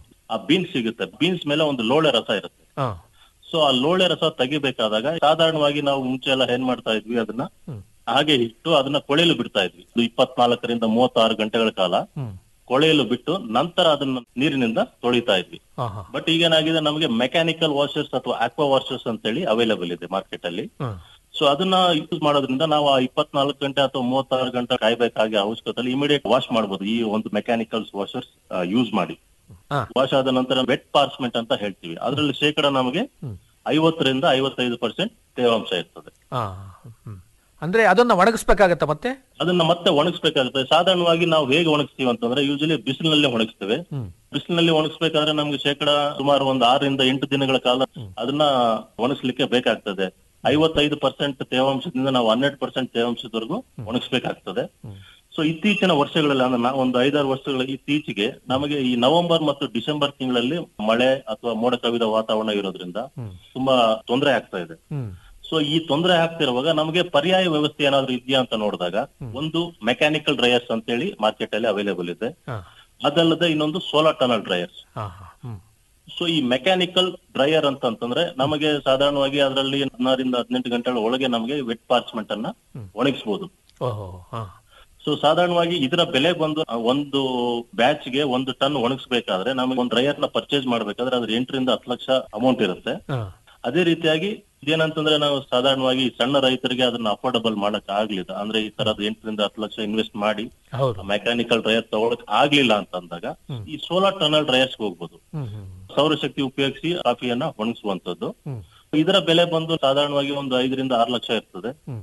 ಆ ಬೀನ್ಸ್ ಸಿಗುತ್ತೆ ಬೀನ್ಸ್ ಮೇಲೆ ಒಂದು ಲೋಳೆ ರಸ ಇರುತ್ತೆ ಹಾ ಸೊ ಆ ಲೋಳೆ ರಸ ತೆಗಿಬೇಕಾದಾಗ ಸಾಧಾರಣವಾಗಿ ನಾವು ಮುಂಚೆ ಎಲ್ಲ ಏನ್ ಮಾಡ್ತಾ ಇದ್ವಿ ಅದನ್ನ ಹಾಗೆ ಇಟ್ಟು ಅದನ್ನ ಕೊಳೆಯಲು ಬಿಡ್ತಾ ಇದ್ವಿ ಇದು ಇಪ್ಪತ್ನಾಲ್ಕರಿಂದ ಮೂವತ್ತಾರು ಗಂಟೆಗಳ ಕಾಲ ಕೊಳೆಯಲು ಬಿಟ್ಟು ನಂತರ ಅದನ್ನ ನೀರಿನಿಂದ ತೊಳಿತಾ ಇದ್ವಿ ಹಾ ಹಾ ಬಟ್ ಈಗೇನಾಗಿದೆ ನಮಗೆ ಮೆಕ್ಯಾನಿಕಲ್ ವಾಷರ್ಸ್ ಅಥವಾ ಆಕ್ವಾ ವಾಷರ್ಸ್ ಅಂತೇಳಿ ಅವೈಲೇಬಲ್ ಇದೆ ಮಾರ್ಕೆಟ್ ಅಲ್ಲಿ ಹಾ ಸೊ ಅದನ್ನ ಯೂಸ್ ಮಾಡೋದ್ರಿಂದ ನಾವು ಆ ಇಪ್ಪತ್ನಾಲ್ಕು ಗಂಟೆ ಅಥವಾ ಮೂವತ್ತಾರು ಗಂಟೆ ಕಾಯ್ಬೇಕಾಗಿ ಅವಶ್ಯಕತೆ ಇಮಿಡಿಯೇಟ್ ವಾಶ್ ಮಾಡಬಹುದು ಈ ಒಂದು ಮೆಕ್ಯಾನಿಕಲ್ಸ್ ವಾಷರ್ಸ್ ಯೂಸ್ ಮಾಡಿ ಹಾ. ವಾಶ್ ಆದ ನಂತರ ವೆಟ್ ಪಾರ್ಸ್ಮೆಂಟ್ ಅಂತ ಹೇಳ್ತೀವಿ ಅದರಲ್ಲಿ ಶೇಕಡ ನಮಗೆ ಐವತ್ತರಿಂದ ಐವತ್ತೈದು ಪರ್ಸೆಂಟ್ ತೇವಾಂಶ ಇರ್ತದೆ ಹಾ ಹ್ಮ್ ಅಂದ್ರೆ ಅದನ್ನ ಒಣಗಿಸ್ಬೇಕಾಗತ್ತ ಮತ್ತೆ ಅದನ್ನ ಮತ್ತೆ ಒಣಗಿಸ್ಬೇಕಾಗುತ್ತೆ ಸಾಧಾರಣವಾಗಿ ನಾವು ಹೇಗೆ ಒಣಗಿಸ್ತೀವಿ ಅಂತಂದ್ರೆ ಯೂಶಲಿ ಬಿಸಿಲಿನಲ್ಲೇ ಒಣಗಿಸ್ತೇವೆ ಬಿಸಿಲಿನಲ್ಲಿ ಒಣಗಿಸ್ಬೇಕಾದ್ರೆ ನಮ್ಗೆ ಶೇಕಡ ಸುಮಾರು ಒಂದು ಆರರಿಂದ ಎಂಟು ದಿನಗಳ ಕಾಲ ಅದನ್ನ ಒಣಗಿಸ್ಲಿಕ್ಕೆ ಬೇಕಾಗ್ತದೆ ಐವತ್ತೈದು ಪರ್ಸೆಂಟ್ ತೇವಾಂಶದಿಂದ ನಾವು ಹನ್ನೆರಡು ಪರ್ಸೆಂಟ್ ತೇವಾಂಶದವರೆಗೂ ಒಣಗಿಸ್ಬೇಕಾಗ್ತದೆ ಸೊ ಇತ್ತೀಚಿನ ವರ್ಷಗಳಲ್ಲಿ ಅಂದ್ರೆ ನಾವು ಒಂದು ಐದಾರು ವರ್ಷಗಳ ಇತ್ತೀಚೆಗೆ ನಮಗೆ ಈ ನವೆಂಬರ್ ಮತ್ತು ಡಿಸೆಂಬರ್ ತಿಂಗಳಲ್ಲಿ ಮಳೆ ಅಥವಾ ಮೋಡ ಕವಿದ ವಾತಾವರಣ ಇರೋದ್ರಿಂದ ತುಂಬಾ ತೊಂದರೆ ಆಗ್ತಾ ಇದೆ ಹ್ಮ್ ಸೊ ಈ ತೊಂದರೆ ಆಗ್ತಿರುವಾಗ ನಮಗೆ ಪರ್ಯಾಯ ವ್ಯವಸ್ಥೆ ಏನಾದ್ರು ಇದೆಯಾ ಅಂತ ನೋಡಿದಾಗ ಒಂದು ಮೆಕ್ಯಾನಿಕಲ್ ಡ್ರೈಯರ್ಸ್ ಅಂತೇಳಿ ಮಾರ್ಕೆಟ್ ಅಲ್ಲಿ ಅವೈಲೇಬಲ್ ಇದೆ ಹಾ ಅದಲ್ಲದೆ ಇನ್ನೊಂದು ಸೋಲಾರ್ ಟನಲ್ ಡ್ರೈಯರ್ಸ್ ಹಾ ಹಾ ಹ್ಮ್ ಸೊ ಈ ಮೆಕ್ಯಾನಿಕಲ್ ಡ್ರೈಯರ್ ಅಂತಂತಂದ್ರೆ ನಮಗೆ ಸಾಧಾರಣವಾಗಿ ಅದರಲ್ಲಿ ಹದಿನಾರಿಂದ ಹದಿನೆಂಟು ಗಂಟೆಗಳ ಒಳಗೆ ನಮಗೆ ವೆಟ್ ಪಾರ್ಚ್ಮೆಂಟ್ ಅನ್ನ ಒಣಗಿಸಬಹುದು ಓಹೋ ಹಾ ಸೊ ಸಾಧಾರಣವಾಗಿ ಇದರ ಬೆಲೆ ಬಂದು ಆ, ಒಂದು ಬ್ಯಾಚ್ ಗೆ ಒಂದು ಟನ್ ಒಣಗಿಸ್ಬೇಕಾದ್ರೆ ನಮಗೆ ಒಂದು ಡ್ರೈಯರ್ ನ ಪರ್ಚೇಸ್ ಮಾಡ್ಬೇಕಾದ್ರೆ ಅದ್ರ ಎಂಟರಿಂದ ಹತ್ತು ಲಕ್ಷ ಅಮೌಂಟ್ ಇರುತ್ತೆ ಹಾ ಅದೇ ರೀತಿಯಾಗಿ ಇದೇನಂತಂದ್ರೆ ನಾವು ಸಾಧಾರಣವಾಗಿ ಸಣ್ಣ ರೈತರಿಗೆ ಅದನ್ನ ಅಫೋರ್ಡಬಲ್ ಮಾಡಕ್ ಆಗ್ಲಿಲ್ಲ ಅಂದ್ರೆ ಈ ತರದ್ ಎಂಟರಿಂದ ಹತ್ತು ಲಕ್ಷ ಇನ್ವೆಸ್ಟ್ ಮಾಡಿ ಹೌದು ಮೆಕ್ಯಾನಿಕಲ್ ಡ್ರೈಯರ್ ತಗೊಳಕ್ ಆಗ್ಲಿಲ್ಲ ಅಂತ ಅಂದಾಗ ಈ ಸೋಲಾರ್ ಟನಲ್ ಡ್ರೈಯರ್ಸ್ ಹೋಗ್ಬೋದು ಹ್ಮ್ ಹ್ಮ್ ಸೌರಶಕ್ತಿ ಉಪಯೋಗಿಸಿ ಕಾಫಿಯನ್ನ ಒಣಗಿಸುವಂತದ್ದು ಹ್ಮ್ ಇದರ ಬೆಲೆ ಬಂದು ಸಾಧಾರಣವಾಗಿ ಒಂದು ಐದರಿಂದ ಆರು ಲಕ್ಷ ಇರ್ತದೆ ಹ್ಮ್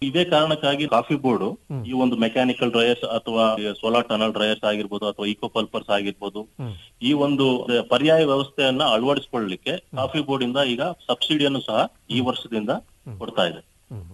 ಇದೇ ಕಾರಣಕ್ಕಾಗಿ ಕಾಫಿ ಬೋರ್ಡ್ ಈ ಒಂದು ಮೆಕ್ಯಾನಿಕಲ್ ಡ್ರೈಯರ್ಸ್ ಅಥವಾ ಸೋಲಾರ್ ಟನಲ್ ಡ್ರೈಯರ್ಸ್ ಆಗಿರ್ಬೋದು ಅಥವಾ ಇಕೋ ಪಲ್ಪರ್ಸ್ ಆಗಿರ್ಬೋದು ಈ ಒಂದು ಪರ್ಯಾಯ ವ್ಯವಸ್ಥೆಯನ್ನ ಅಳವಡಿಸಿಕೊಳ್ಳಲಿಕ್ಕೆ ಕಾಫಿ ಬೋರ್ಡ್ ಇಂದ ಈಗ ಸಬ್ಸಿಡಿಯನ್ನು ಸಹ ಈ ವರ್ಷದಿಂದ ಕೊಡ್ತಾ ಇದೆ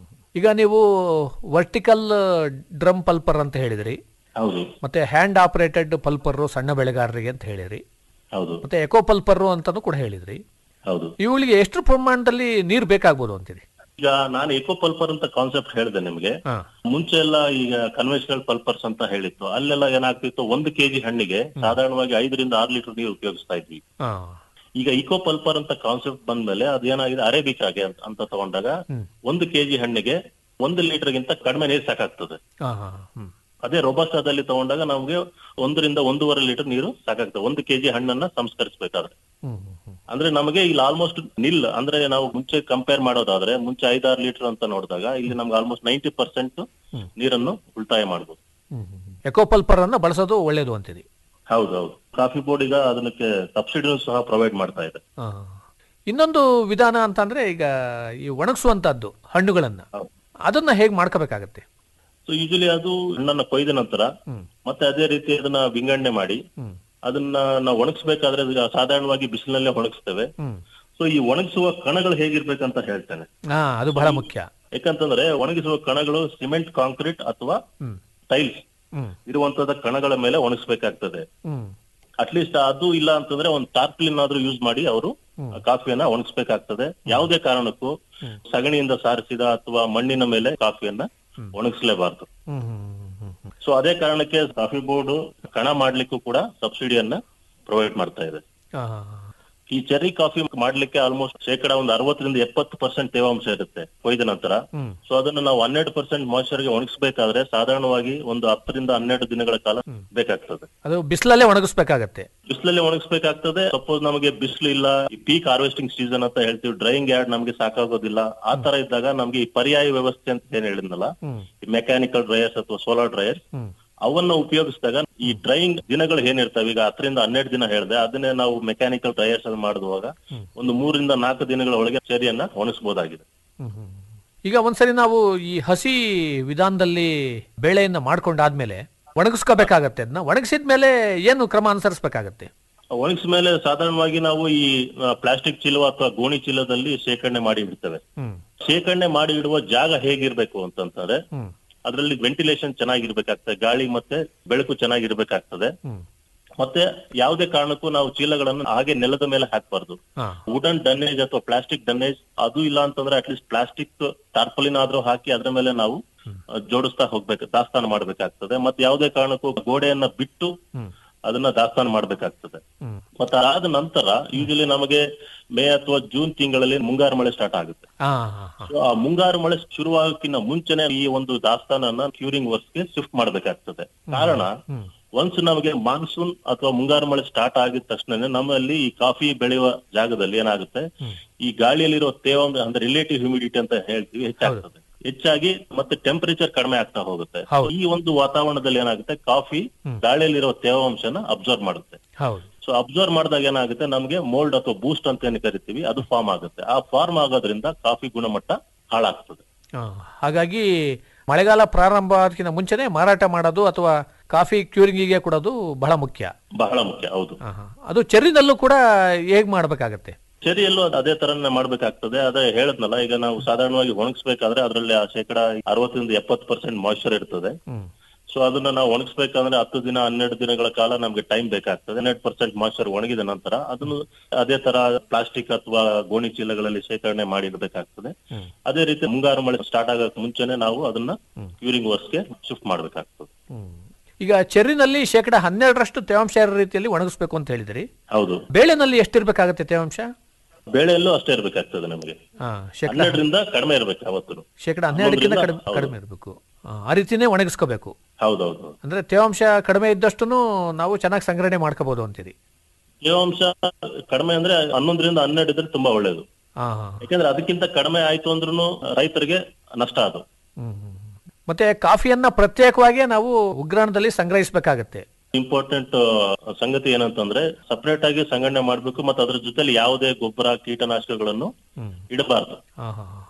ಈಗ ನೀವು ವರ್ಟಿಕಲ್ ಡ್ರಮ್ ಪಲ್ಪರ್ ಅಂತ ಹೇಳಿದ್ರಿ ಹೌದು ಮತ್ತೆ ಹ್ಯಾಂಡ್ ಆಪರೇಟೆಡ್ ಪಲ್ಪರ್ ಸಣ್ಣ ಬೆಳೆಗಾರರಿಗೆ ಅಂತ ಹೇಳಿರಿ ಹೌದು ಮತ್ತೆ ಎಕೋ ಪಲ್ಪರ್ ಅಂತಾನು ಕೂಡ ಹೇಳಿದ್ರಿ ಹೌದು ಇವುಗಳಿಗೆ ಎಷ್ಟು ಪ್ರಮಾಣದಲ್ಲಿ ನೀರು ಬೇಕಾಗ್ಬೋದು ಅಂತೀರಿ ಈಗ ನಾನು ಎಕೋ ಪಲ್ಪರ್ ಅಂತ ಕಾನ್ಸೆಪ್ಟ್ ಹೇಳಿದೆ ನಿಮ್ಗೆ ಹಾ ಮುಂಚೆ ಎಲ್ಲ ಈಗ ಕನ್ವೆನ್ಷನಲ್ ಪಲ್ಪರ್ಸ್ ಅಂತ ಹೇಳಿತ್ತು ಅಲ್ಲೆಲ್ಲ ಏನಾಗ್ತಿತ್ತು ಒಂದು ಕೆಜಿ ಹಣ್ಣಿಗೆ ಸಾಧಾರಣವಾಗಿ ಐದರಿಂದ ಆರು ಲೀಟರ್ ನೀರು ಉಪಯೋಗಿಸ್ತಾ ಇದ್ವಿ ಹಾ ಈಗ ಇಕೋ ಪಲ್ಪರ್ ಅಂತ ಕಾನ್ಸೆಪ್ಟ್ ಬಂದ್ಮೇಲೆ ಅದೇನಾಗಿದೆ ಅರೇಬಿಕಾಗೆ ಅಂತ ಅಂತ ತಗೊಂಡಾಗ ಒಂದು ಕೆಜಿ ಹಣ್ಣಿಗೆ ಒಂದು ಲೀಟರ್ ಗಿಂತ ಕಡಿಮೆ ನೀರು ಸಾಕಾಗ್ತದೆ ಹಾ ಹಾ ಹ್ಮ್ ಅದೇ ರೊಬಸ್ಟಾದಲ್ಲಿ ತಗೊಂಡಾಗ ನಮ್ಗೆ ಒಂದರಿಂದ ಒಂದೂವರೆ ಲೀಟರ್ ನೀರು ಸಾಕಾಗ್ತದೆ ಒಂದು ಕೆಜಿ ಹಣ್ಣನ್ನ ಸಂಸ್ಕರಿಸಬೇಕಾದ್ರೆ ಹ್ಮ್ ಹ್ಮ್ ಅಂದ್ರೆ ನಮಗೆ ಇಲ್ಲಿ ಆಲ್ಮೋಸ್ಟ್ ನಿಲ್ ಅಂದ್ರೆ ನಾವು ಮುಂಚೆ ಕಂಪೇರ್ ಮಾಡೋದಾದ್ರೆ ಮುಂಚೆ ಐದಾರು ಲೀಟರ್ ಅಂತ ನೋಡಿದಾಗ ಇಲ್ಲಿ ನಮ್ಗೆ ಆಲ್ಮೋಸ್ಟ್ ನೈಂಟಿ ಪರ್ಸೆಂಟ್ ನೀರನ್ನು ಉಳಿತಾಯ ಮಾಡ್ಬೋದು ಹ್ಮ್ ಎಕೋ ಪಲ್ಪರ್ ಅನ್ನ ಬಳಸೋದು ಒಳ್ಳೇದು ಅಂತೀರಿ ಹೌದೌದು ಕಾಫಿ ಬೋರ್ಡ್ ಈಗ ಅದಕ್ಕೆ ಸಬ್ಸಿಡಿನೂ ಸಹ ಪ್ರೊವೈಡ್ ಮಾಡ್ತಾ ಇದೆ ಹಾ. ಇನ್ನೊಂದು ವಿಧಾನ ಅಂತಂದ್ರೆ ಈಗ ಈ ಒಣಗಿಸುವಂತದ್ದು ಹಣ್ಣುಗಳನ್ನ ಹೌದು. ಅದನ್ನ ಹೇಗ್ ಮಾಡ್ಕೋಬೇಕಾಗತ್ತೆ ಸೊ ಯೂಶಲಿ ಅದು ಹಣ್ಣನ್ನ ಕೊಯ್ದ ನಂತರ ಮತ್ತೆ ಅದೇ ರೀತಿ ಅದನ್ನ ವಿಂಗಡಣೆ ಮಾಡಿ ಹ್ಮ್ ಅದನ್ನ ನಾವು ಒಣಗಿಸ್ಬೇಕಾದ್ರೆ ಅದು ಸಾಧಾರಣವಾಗಿ ಬಿಸಿಲಿನಲ್ಲೇ ಒಣಗಿಸ್ತೇವೆ ಹ್ಮ್ ಸೊ ಈ ಒಣಗಿಸುವ ಕಣಗಳು ಹೇಗಿರ್ಬೇಕಂತ ಹೇಳ್ತೇನೆ ಹಾ ಅದು ಬಹಳ ಮುಖ್ಯ ಯಾಕಂತಂದ್ರೆ ಒಣಗಿಸುವ ಕಣಗಳು ಸಿಮೆಂಟ್ ಕಾಂಕ್ರೀಟ್ ಅಥವಾ ಹ್ಮ್ ಟೈಲ್ಸ್ ಹ್ಮ್ ಇರುವಂತದ ಕಣಗಳ ಮೇಲೆ ಒಣಗಿಸ್ಬೇಕಾಗ್ತದೆ ಹ್ಮ್ ಅಟ್ಲೀಸ್ಟ್ ಅದು ಇಲ್ಲ ಅಂತಂದ್ರೆ ಒಂದು ಟಾರ್ಪ್ಲಿನ್ ಆದ್ರೂ ಯೂಸ್ ಮಾಡಿ ಅವರು ಕಾಫಿಯನ್ನ ಒಣಗಿಸ್ಬೇಕಾಗ್ತದೆ ಯಾವುದೇ ಕಾರಣಕ್ಕೂ ಸಗಣಿಯಿಂದ ಸಾರಿಸಿದ ಅಥವಾ ಮಣ್ಣಿನ ಮೇಲೆ ಕಾಫಿಯನ್ನ ಒಣಗಿಸ್ಲೇಬಾರ್ದು ಹ್ಮ್ ಹ್ಮ್ ಹ್ಮ್ ಹ್ಮ್ ಸೊ ಅದೇ ಕಾರಣಕ್ಕೆ ಕಾಫಿ ಬೋರ್ಡ್ ಕಣ ಮಾಡ್ಲಿಕ್ಕೂ ಕೂಡ ಸಬ್ಸಿಡಿಯನ್ನ ಪ್ರೊವೈಡ್ ಮಾಡ್ತಾ ಇದೆ ಹಾ, ಹಾ, ಹಾ. ಈ ಚೆರ್ರಿ ಕಾಫಿ ಮಾಡ್ಲಿಕ್ಕೆ ಆಲ್ಮೋಸ್ಟ್ ಶೇಕಡ ಒಂದು ಅರವತ್ತರಿಂದ ಎಪ್ಪತ್ತು ಪರ್ಸೆಂಟ್ ತೇವಾಂಶ ಇರುತ್ತೆ ಕೊಯ್ದ ನಂತರ ಹ್ಮ್. ಸೊ ಅದನ್ನ ನಾವು ಹನ್ನೆರಡು ಪರ್ಸೆಂಟ್ ಮಾಯ್ಚರ್ಗೆ ಒಣಗಿಸ್ಬೇಕಾದ್ರೆ ಸಾಧಾರಣವಾಗಿ ಒಂದು ಹತ್ತರಿಂದ ಹನ್ನೆರಡು ದಿನಗಳ ಕಾಲ ಬೇಕಾಗ್ತದೆ ಅದು ಬಿಸಿಲಲ್ಲೇ ಒಣಗಿಸ್ಬೇಕಾಗತ್ತೆ ಬಿಸಿಲಲ್ಲಿ ಒಣಗಿಸ್ಬೇಕಾಗ್ತದೆ ಸಪೋಸ್ ನಮಗೆ ಬಿಸಿಲು ಇಲ್ಲ ಈ ಪೀಕ್ ಹಾರ್ವೆಸ್ಟಿಂಗ್ ಸೀಸನ್ ಅಂತ ಹೇಳ್ತೀವಿ ಡ್ರೈಯಿಂಗ್ ಯಾರ್ಡ್ ನಮಗೆ ಸಾಕಾಗೋದಿಲ್ಲ ಆ ತರ ಇದ್ದಾಗ ನಮ್ಗೆ ಈ ಪರ್ಯಾಯ ವ್ಯವಸ್ಥೆ ಅಂತ ಏನ್ ಹೇಳಿದ್ನಲ್ಲ ಹ್ಮ್. ಈ ಮೆಕ್ಯಾನಿಕಲ್ ಡ್ರೈಯರ್ಸ್ ಅಥವಾ ಸೋಲಾರ್ ಡ್ರೈಯರ್ಸ್ ಹ್ಮ್ ಅವನ್ನ ಉಪಯೋಗಿಸಿದಾಗ ಈ ಡ್ರೈಯಿಂಗ್ ದಿನಗಳು ಏನಿರ್ತವೆ ಈಗ ಹತ್ತರಿಂದ ಹನ್ನೆರಡು ದಿನ ಹೇಳಿದೆ ಅದನ್ನೇ ನಾವು ಮೆಕ್ಯಾನಿಕಲ್ ಡ್ರೈಯರ್ಸ್ ಅಲ್ಲಿ ಮಾಡಿದುವಾಗ ಒಂದು ಮೂರಿಂದ ನಾಲ್ಕು ದಿನಗಳ ಒಳಗೆ ಚೆರಿಯನ್ನ ಒಣಗಿಸಬಹುದಾಗಿದೆ ಹ್ಮ್, ಹ್ಮ್. ಈಗ ಒಂದ್ಸರಿ ನಾವು ಈ ಹಸಿ ವಿಧಾನದಲ್ಲಿ ಬೇಳೆಯನ್ನ ಮಾಡ್ಕೊಂಡಾದ್ಮೇಲೆ ಒಣಗಿಸ್ಕೋಬೇಕಾಗತ್ತೆ ಅದನ್ನ ಒಣಗಿಸಿದ್ಮೇಲೆ ಏನು ಕ್ರಮ ಅನುಸರಿಸಬೇಕಾಗತ್ತೆ ಒಣಗಿದ ಮೇಲೆ ಸಾಧಾರಣವಾಗಿ ನಾವು ಈ ಪ್ಲಾಸ್ಟಿಕ್ ಚೀಲ ಅಥವಾ ಗೋಣಿ ಚೀಲದಲ್ಲಿ ಶೇಖರಣೆ ಮಾಡಿ ಇಡ್ತೇವೆ ಹ್ಮ್ ಶೇಖರಣೆ ಮಾಡಿ ಇಡುವ ಜಾಗ ಹೇಗಿರ್ಬೇಕು ಅಂತಂತಂದ್ರೆ ಹ್ಮ್ ಅದರಲ್ಲಿ ವೆಂಟಿಲೇಷನ್ ಚೆನ್ನಾಗಿರ್ಬೇಕಾಗ್ತದೆ ಗಾಳಿ ಮತ್ತೆ ಬೆಳಕು ಚೆನ್ನಾಗಿರ್ಬೇಕಾಗ್ತದೆ ಹ್ಮ್ ಮತ್ತೆ ಯಾವುದೇ ಕಾರಣಕ್ಕೂ ನಾವು ಚೀಲಗಳನ್ನು ಹಾಗೆ ನೆಲದ ಮೇಲೆ ಹಾಕ್ಬಾರ್ದು ಹಾ ವುಡನ್ ಡನ್ನೇಜ್ ಅಥವಾ ಪ್ಲಾಸ್ಟಿಕ್ ಡನ್ನೇಜ್ ಅದು ಇಲ್ಲ ಅಂತಂದ್ರೆ ಅಟ್ಲೀಸ್ಟ್ ಪ್ಲಾಸ್ಟಿಕ್ ಟಾರ್ಪಲಿನ್ ಆದ್ರೂ ಹಾಕಿ ಅದ್ರ ಮೇಲೆ ನಾವು ಅಹ್, ಜೋಡಿಸ್ತಾ ಹೋಗ್ಬೇಕು ದಾಸ್ತಾನು ಮಾಡ್ಬೇಕಾಗ್ತದೆ ಮತ್ತೆ ಯಾವುದೇ ಕಾರಣಕ್ಕೂ ಗೋಡೆಯನ್ನ ಬಿಟ್ಟು ಹ್ಮ್ ಅದನ್ನ ದಾಸ್ತಾನು ಮಾಡ್ಬೇಕಾಗ್ತದೆ ಹ್ಮ್ ಮತ್ತೆ ಅದಾದ ನಂತರ ಯೂಶಲಿ ನಮಗೆ ಮೇ ಅಥವಾ ಜೂನ್ ತಿಂಗಳಲ್ಲಿ ಮುಂಗಾರು ಮಳೆ ಸ್ಟಾರ್ಟ್ ಆಗುತ್ತೆ ಹಾ ಹಾ ಹಾ So, ಆ ಮುಂಗಾರು ಮಳೆ ಶುರುವಾಗಕ್ಕಿಂತ ಮುಂಚೆನೆ ಈ ಒಂದು ದಾಸ್ತಾನನ್ನ ಕ್ಯೂರಿಂಗ್ ವರ್ಕ್ಸ್ಗೆ ಶಿಫ್ಟ್ ಮಾಡ್ಬೇಕಾಗ್ತದೆ ಕಾರಣ ಹ್ಮ್ ಒನ್ಸ್ ನಮಗೆ ಮಾನ್ಸೂನ್ ಅಥವಾ ಮುಂಗಾರು ಮಳೆ ಸ್ಟಾರ್ಟ್ ಆಗಿದ ತಕ್ಷಣ ನಮ್ಮಲ್ಲಿ ಈ ಕಾಫಿ ಬೆಳೆಯುವ ಜಾಗದಲ್ಲಿ ಏನಾಗುತ್ತೆ ಈ ಗಾಳಿಯಲ್ಲಿರೋ ತೇವಾಂಶ ಅಂದ್ರೆ ರಿಲೇಟಿವ್ ಹ್ಯೂಮಿಡಿಟಿ ಅಂತ ಹೇಳ್ತೀವಿ ಹೆಚ್ಚಾಗ್ತದೆ ಹೆಚ್ಚಾಗಿ ಮತ್ತೆ ಟೆಂಪರೇಚರ್ ಕಡಿಮೆ ಆಗ್ತಾ ಹೋಗುತ್ತೆ ಹೌದು. ಈ ಒಂದು ವಾತಾವರಣದಲ್ಲಿ ಏನಾಗುತ್ತೆ ಕಾಫಿ ಗಾಳಿಯಲ್ಲಿರೋ ತೇವಾಂಶನ ಅಬ್ಸರ್ವ್ ಮಾಡುತ್ತೆ ಹೌದು ಸೊ ಅಬ್ಸರ್ವ್ ಮಾಡಿದಾಗ ಏನಾಗುತ್ತೆ ನಮಗೆ ಮೋಲ್ಡ್ ಅಥವಾ ಬೂಸ್ಟ್ ಅಂತ ಏನ್ ಕರಿತೀವಿ ಅದು ಫಾರ್ಮ್ ಆಗುತ್ತೆ ಆ ಫಾರ್ಮ್ ಆಗೋದ್ರಿಂದ ಕಾಫಿ ಗುಣಮಟ್ಟ ಹಾಳಾಗ್ತದೆ ಆ, ಹಾಗಾಗಿ ಮಳೆಗಾಲ ಪ್ರಾರಂಭ ಆದಕ್ಕಿಂತ ಮುಂಚೆನೆ ಮಾರಾಟ ಮಾಡೋದು ಅಥವಾ ಕಾಫಿ ಕ್ಯೂರಿಂಗಿಗೆ ಕೊಡೋದು ಬಹಳ ಮುಖ್ಯ ಬಹಳ ಮುಖ್ಯ ಹೌದು ಆ, ಹಾ. ಅದು ಚೆರ್ರಿನಲ್ಲೂ ಕೂಡ ಹೇಗ್ ಮಾಡ್ಬೇಕಾಗತ್ತೆ ಚೆರಿಯಲ್ಲೂ ಅದೇ ತರನೇ ಮಾಡ್ಬೇಕಾಗ್ತದೆ ಅದೇ ಹೇಳದ್ನಲ್ಲ ಈಗ ನಾವು ಸಾಧಾರಣವಾಗಿ ಒಣಗಿಸ್ಬೇಕಾದ್ರೆ ಅದರಲ್ಲಿ ಆ ಶೇಕಡ ಅರವತ್ತರಿಂದ ಎಪ್ಪತ್ತು ಪರ್ಸೆಂಟ್ ಮಾಯ್ಚರ್ ಇರ್ತದೆ ಹ್ಮ್ ಸೊ ಅದನ್ನ ನಾವು ಒಣಗಿಸ್ಬೇಕಂದ್ರೆ ಹತ್ತು ದಿನ ಹನ್ನೆರಡು ದಿನಗಳ ಕಾಲ ನಮ್ಗೆ ಟೈಮ್ ಬೇಕಾಗ್ತದೆ ಹನ್ನೆರಡು ಪರ್ಸೆಂಟ್ ಮಾಯ್ಚರ್ ಒಣಗಿದ ನಂತರ ಅದನ್ನು ಅದೇ ತರ ಪ್ಲಾಸ್ಟಿಕ್ ಅಥವಾ ಗೋಣಿ ಚೀಲಗಳಲ್ಲಿ ಶೇಖರಣೆ ಮಾಡಿ ಇಡಬೇಕಾಗ್ತದೆ ಅದೇ ರೀತಿ ಮುಂಗಾರು ಮಳೆ ಸ್ಟಾರ್ಟ್ ಆಗಕ್ ಮುಂಚೆನೆ ನಾವು ಅದನ್ನ ಕ್ಯೂರಿಂಗ್ ವರ್ಕ್ಸ್ಗೆ ಶಿಫ್ಟ್ ಮಾಡ್ಬೇಕಾಗ್ತದೆ ಹ್ಮ್. ಈಗ ಚೆರ್ರಿನಲ್ಲಿ ಶೇಕಡ ಹನ್ನೆರಡರಷ್ಟು ತೇವಾಂಶ ಇರೋ ರೀತಿಯಲ್ಲಿ ಒಣಗಿಸ್ಬೇಕು ಅಂತ ಹೇಳಿದ್ರಿ ಹೌದು ಬೇಳೆನಲ್ಲಿ ಎಷ್ಟಿರ್ಬೇಕಾಗತ್ತೆ ತೇವಾಂಶ ಬೇಳೆಯಲ್ಲೂ ಅಷ್ಟೇ ಇರ್ಬೇಕಾಗ್ತದೆ ನಮಗೆ ಹಾ ಶೇಕಡ ಹನ್ನೆರಡರಿಂದ ಕಡಿಮೆ ಇರ್ಬೇಕು ಯಾವತ್ತು ಶೇಕಡ ಹನ್ನೆರಡಕ್ಕಿಂತ ಹನ್ನೊಂದರಿಂದ- ಕಡಿಮೆ ಹೌದು. ಕಡಿಮೆ ಇರಬೇಕು ಆ ರೀತಿನೇ ಒಣಗಿಸ್ಕೋಬೇಕು ಹೌದೌದು ಅಂದ್ರೆ ತೇವಾಂಶ ಕಡಿಮೆ ಇದ್ದಷ್ಟು ನಾವು ಚೆನ್ನಾಗಿ ಸಂಗ್ರಹಣೆ ಮಾಡ್ಕೋಬಹುದು ಅಂತೀರಿ ತೇವಾಂಶ ಕಡಿಮೆ ಅಂದ್ರೆ ಹನ್ನೊಂದರಿಂದ ಹನ್ನೆರಡು ಇದ್ರೆ ತುಂಬಾ ಒಳ್ಳೇದು ಹಾ ಹಾ ಯಾಕಂದ್ರೆ ಅದಕ್ಕಿಂತ ಕಡಿಮೆ ಆಯ್ತು ಅಂದ್ರೂ ರೈತರಿಗೆ ನಷ್ಟ ಅದು ಹ್ಮ್ ಹ್ಮ್. ಮತ್ತೆ ಕಾಫಿಯನ್ನ ಪ್ರತ್ಯೇಕವಾಗಿ ನಾವು ಉಗ್ರಾಣದಲ್ಲಿ ಸಂಗ್ರಹಿಸಬೇಕಾಗತ್ತೆ ಇಂಪಾರ್ಟೆಂಟ್ ಸಂಗತಿ ಏನಂತಂದ್ರೆ ಸಪರೇಟ್ ಆಗಿ ಸಂಗ್ರಹಣೆ ಮಾಡ್ಬೇಕು ಮತ್ತೆ ಅದ್ರ ಜೊತೆಲಿ ಯಾವುದೇ ಗೊಬ್ಬರ ಕೀಟನಾಶಕಗಳನ್ನು ಹ್ಮ್. ಇಡಬಾರ್ದು ಹಾ ಹಾ ಹಾ.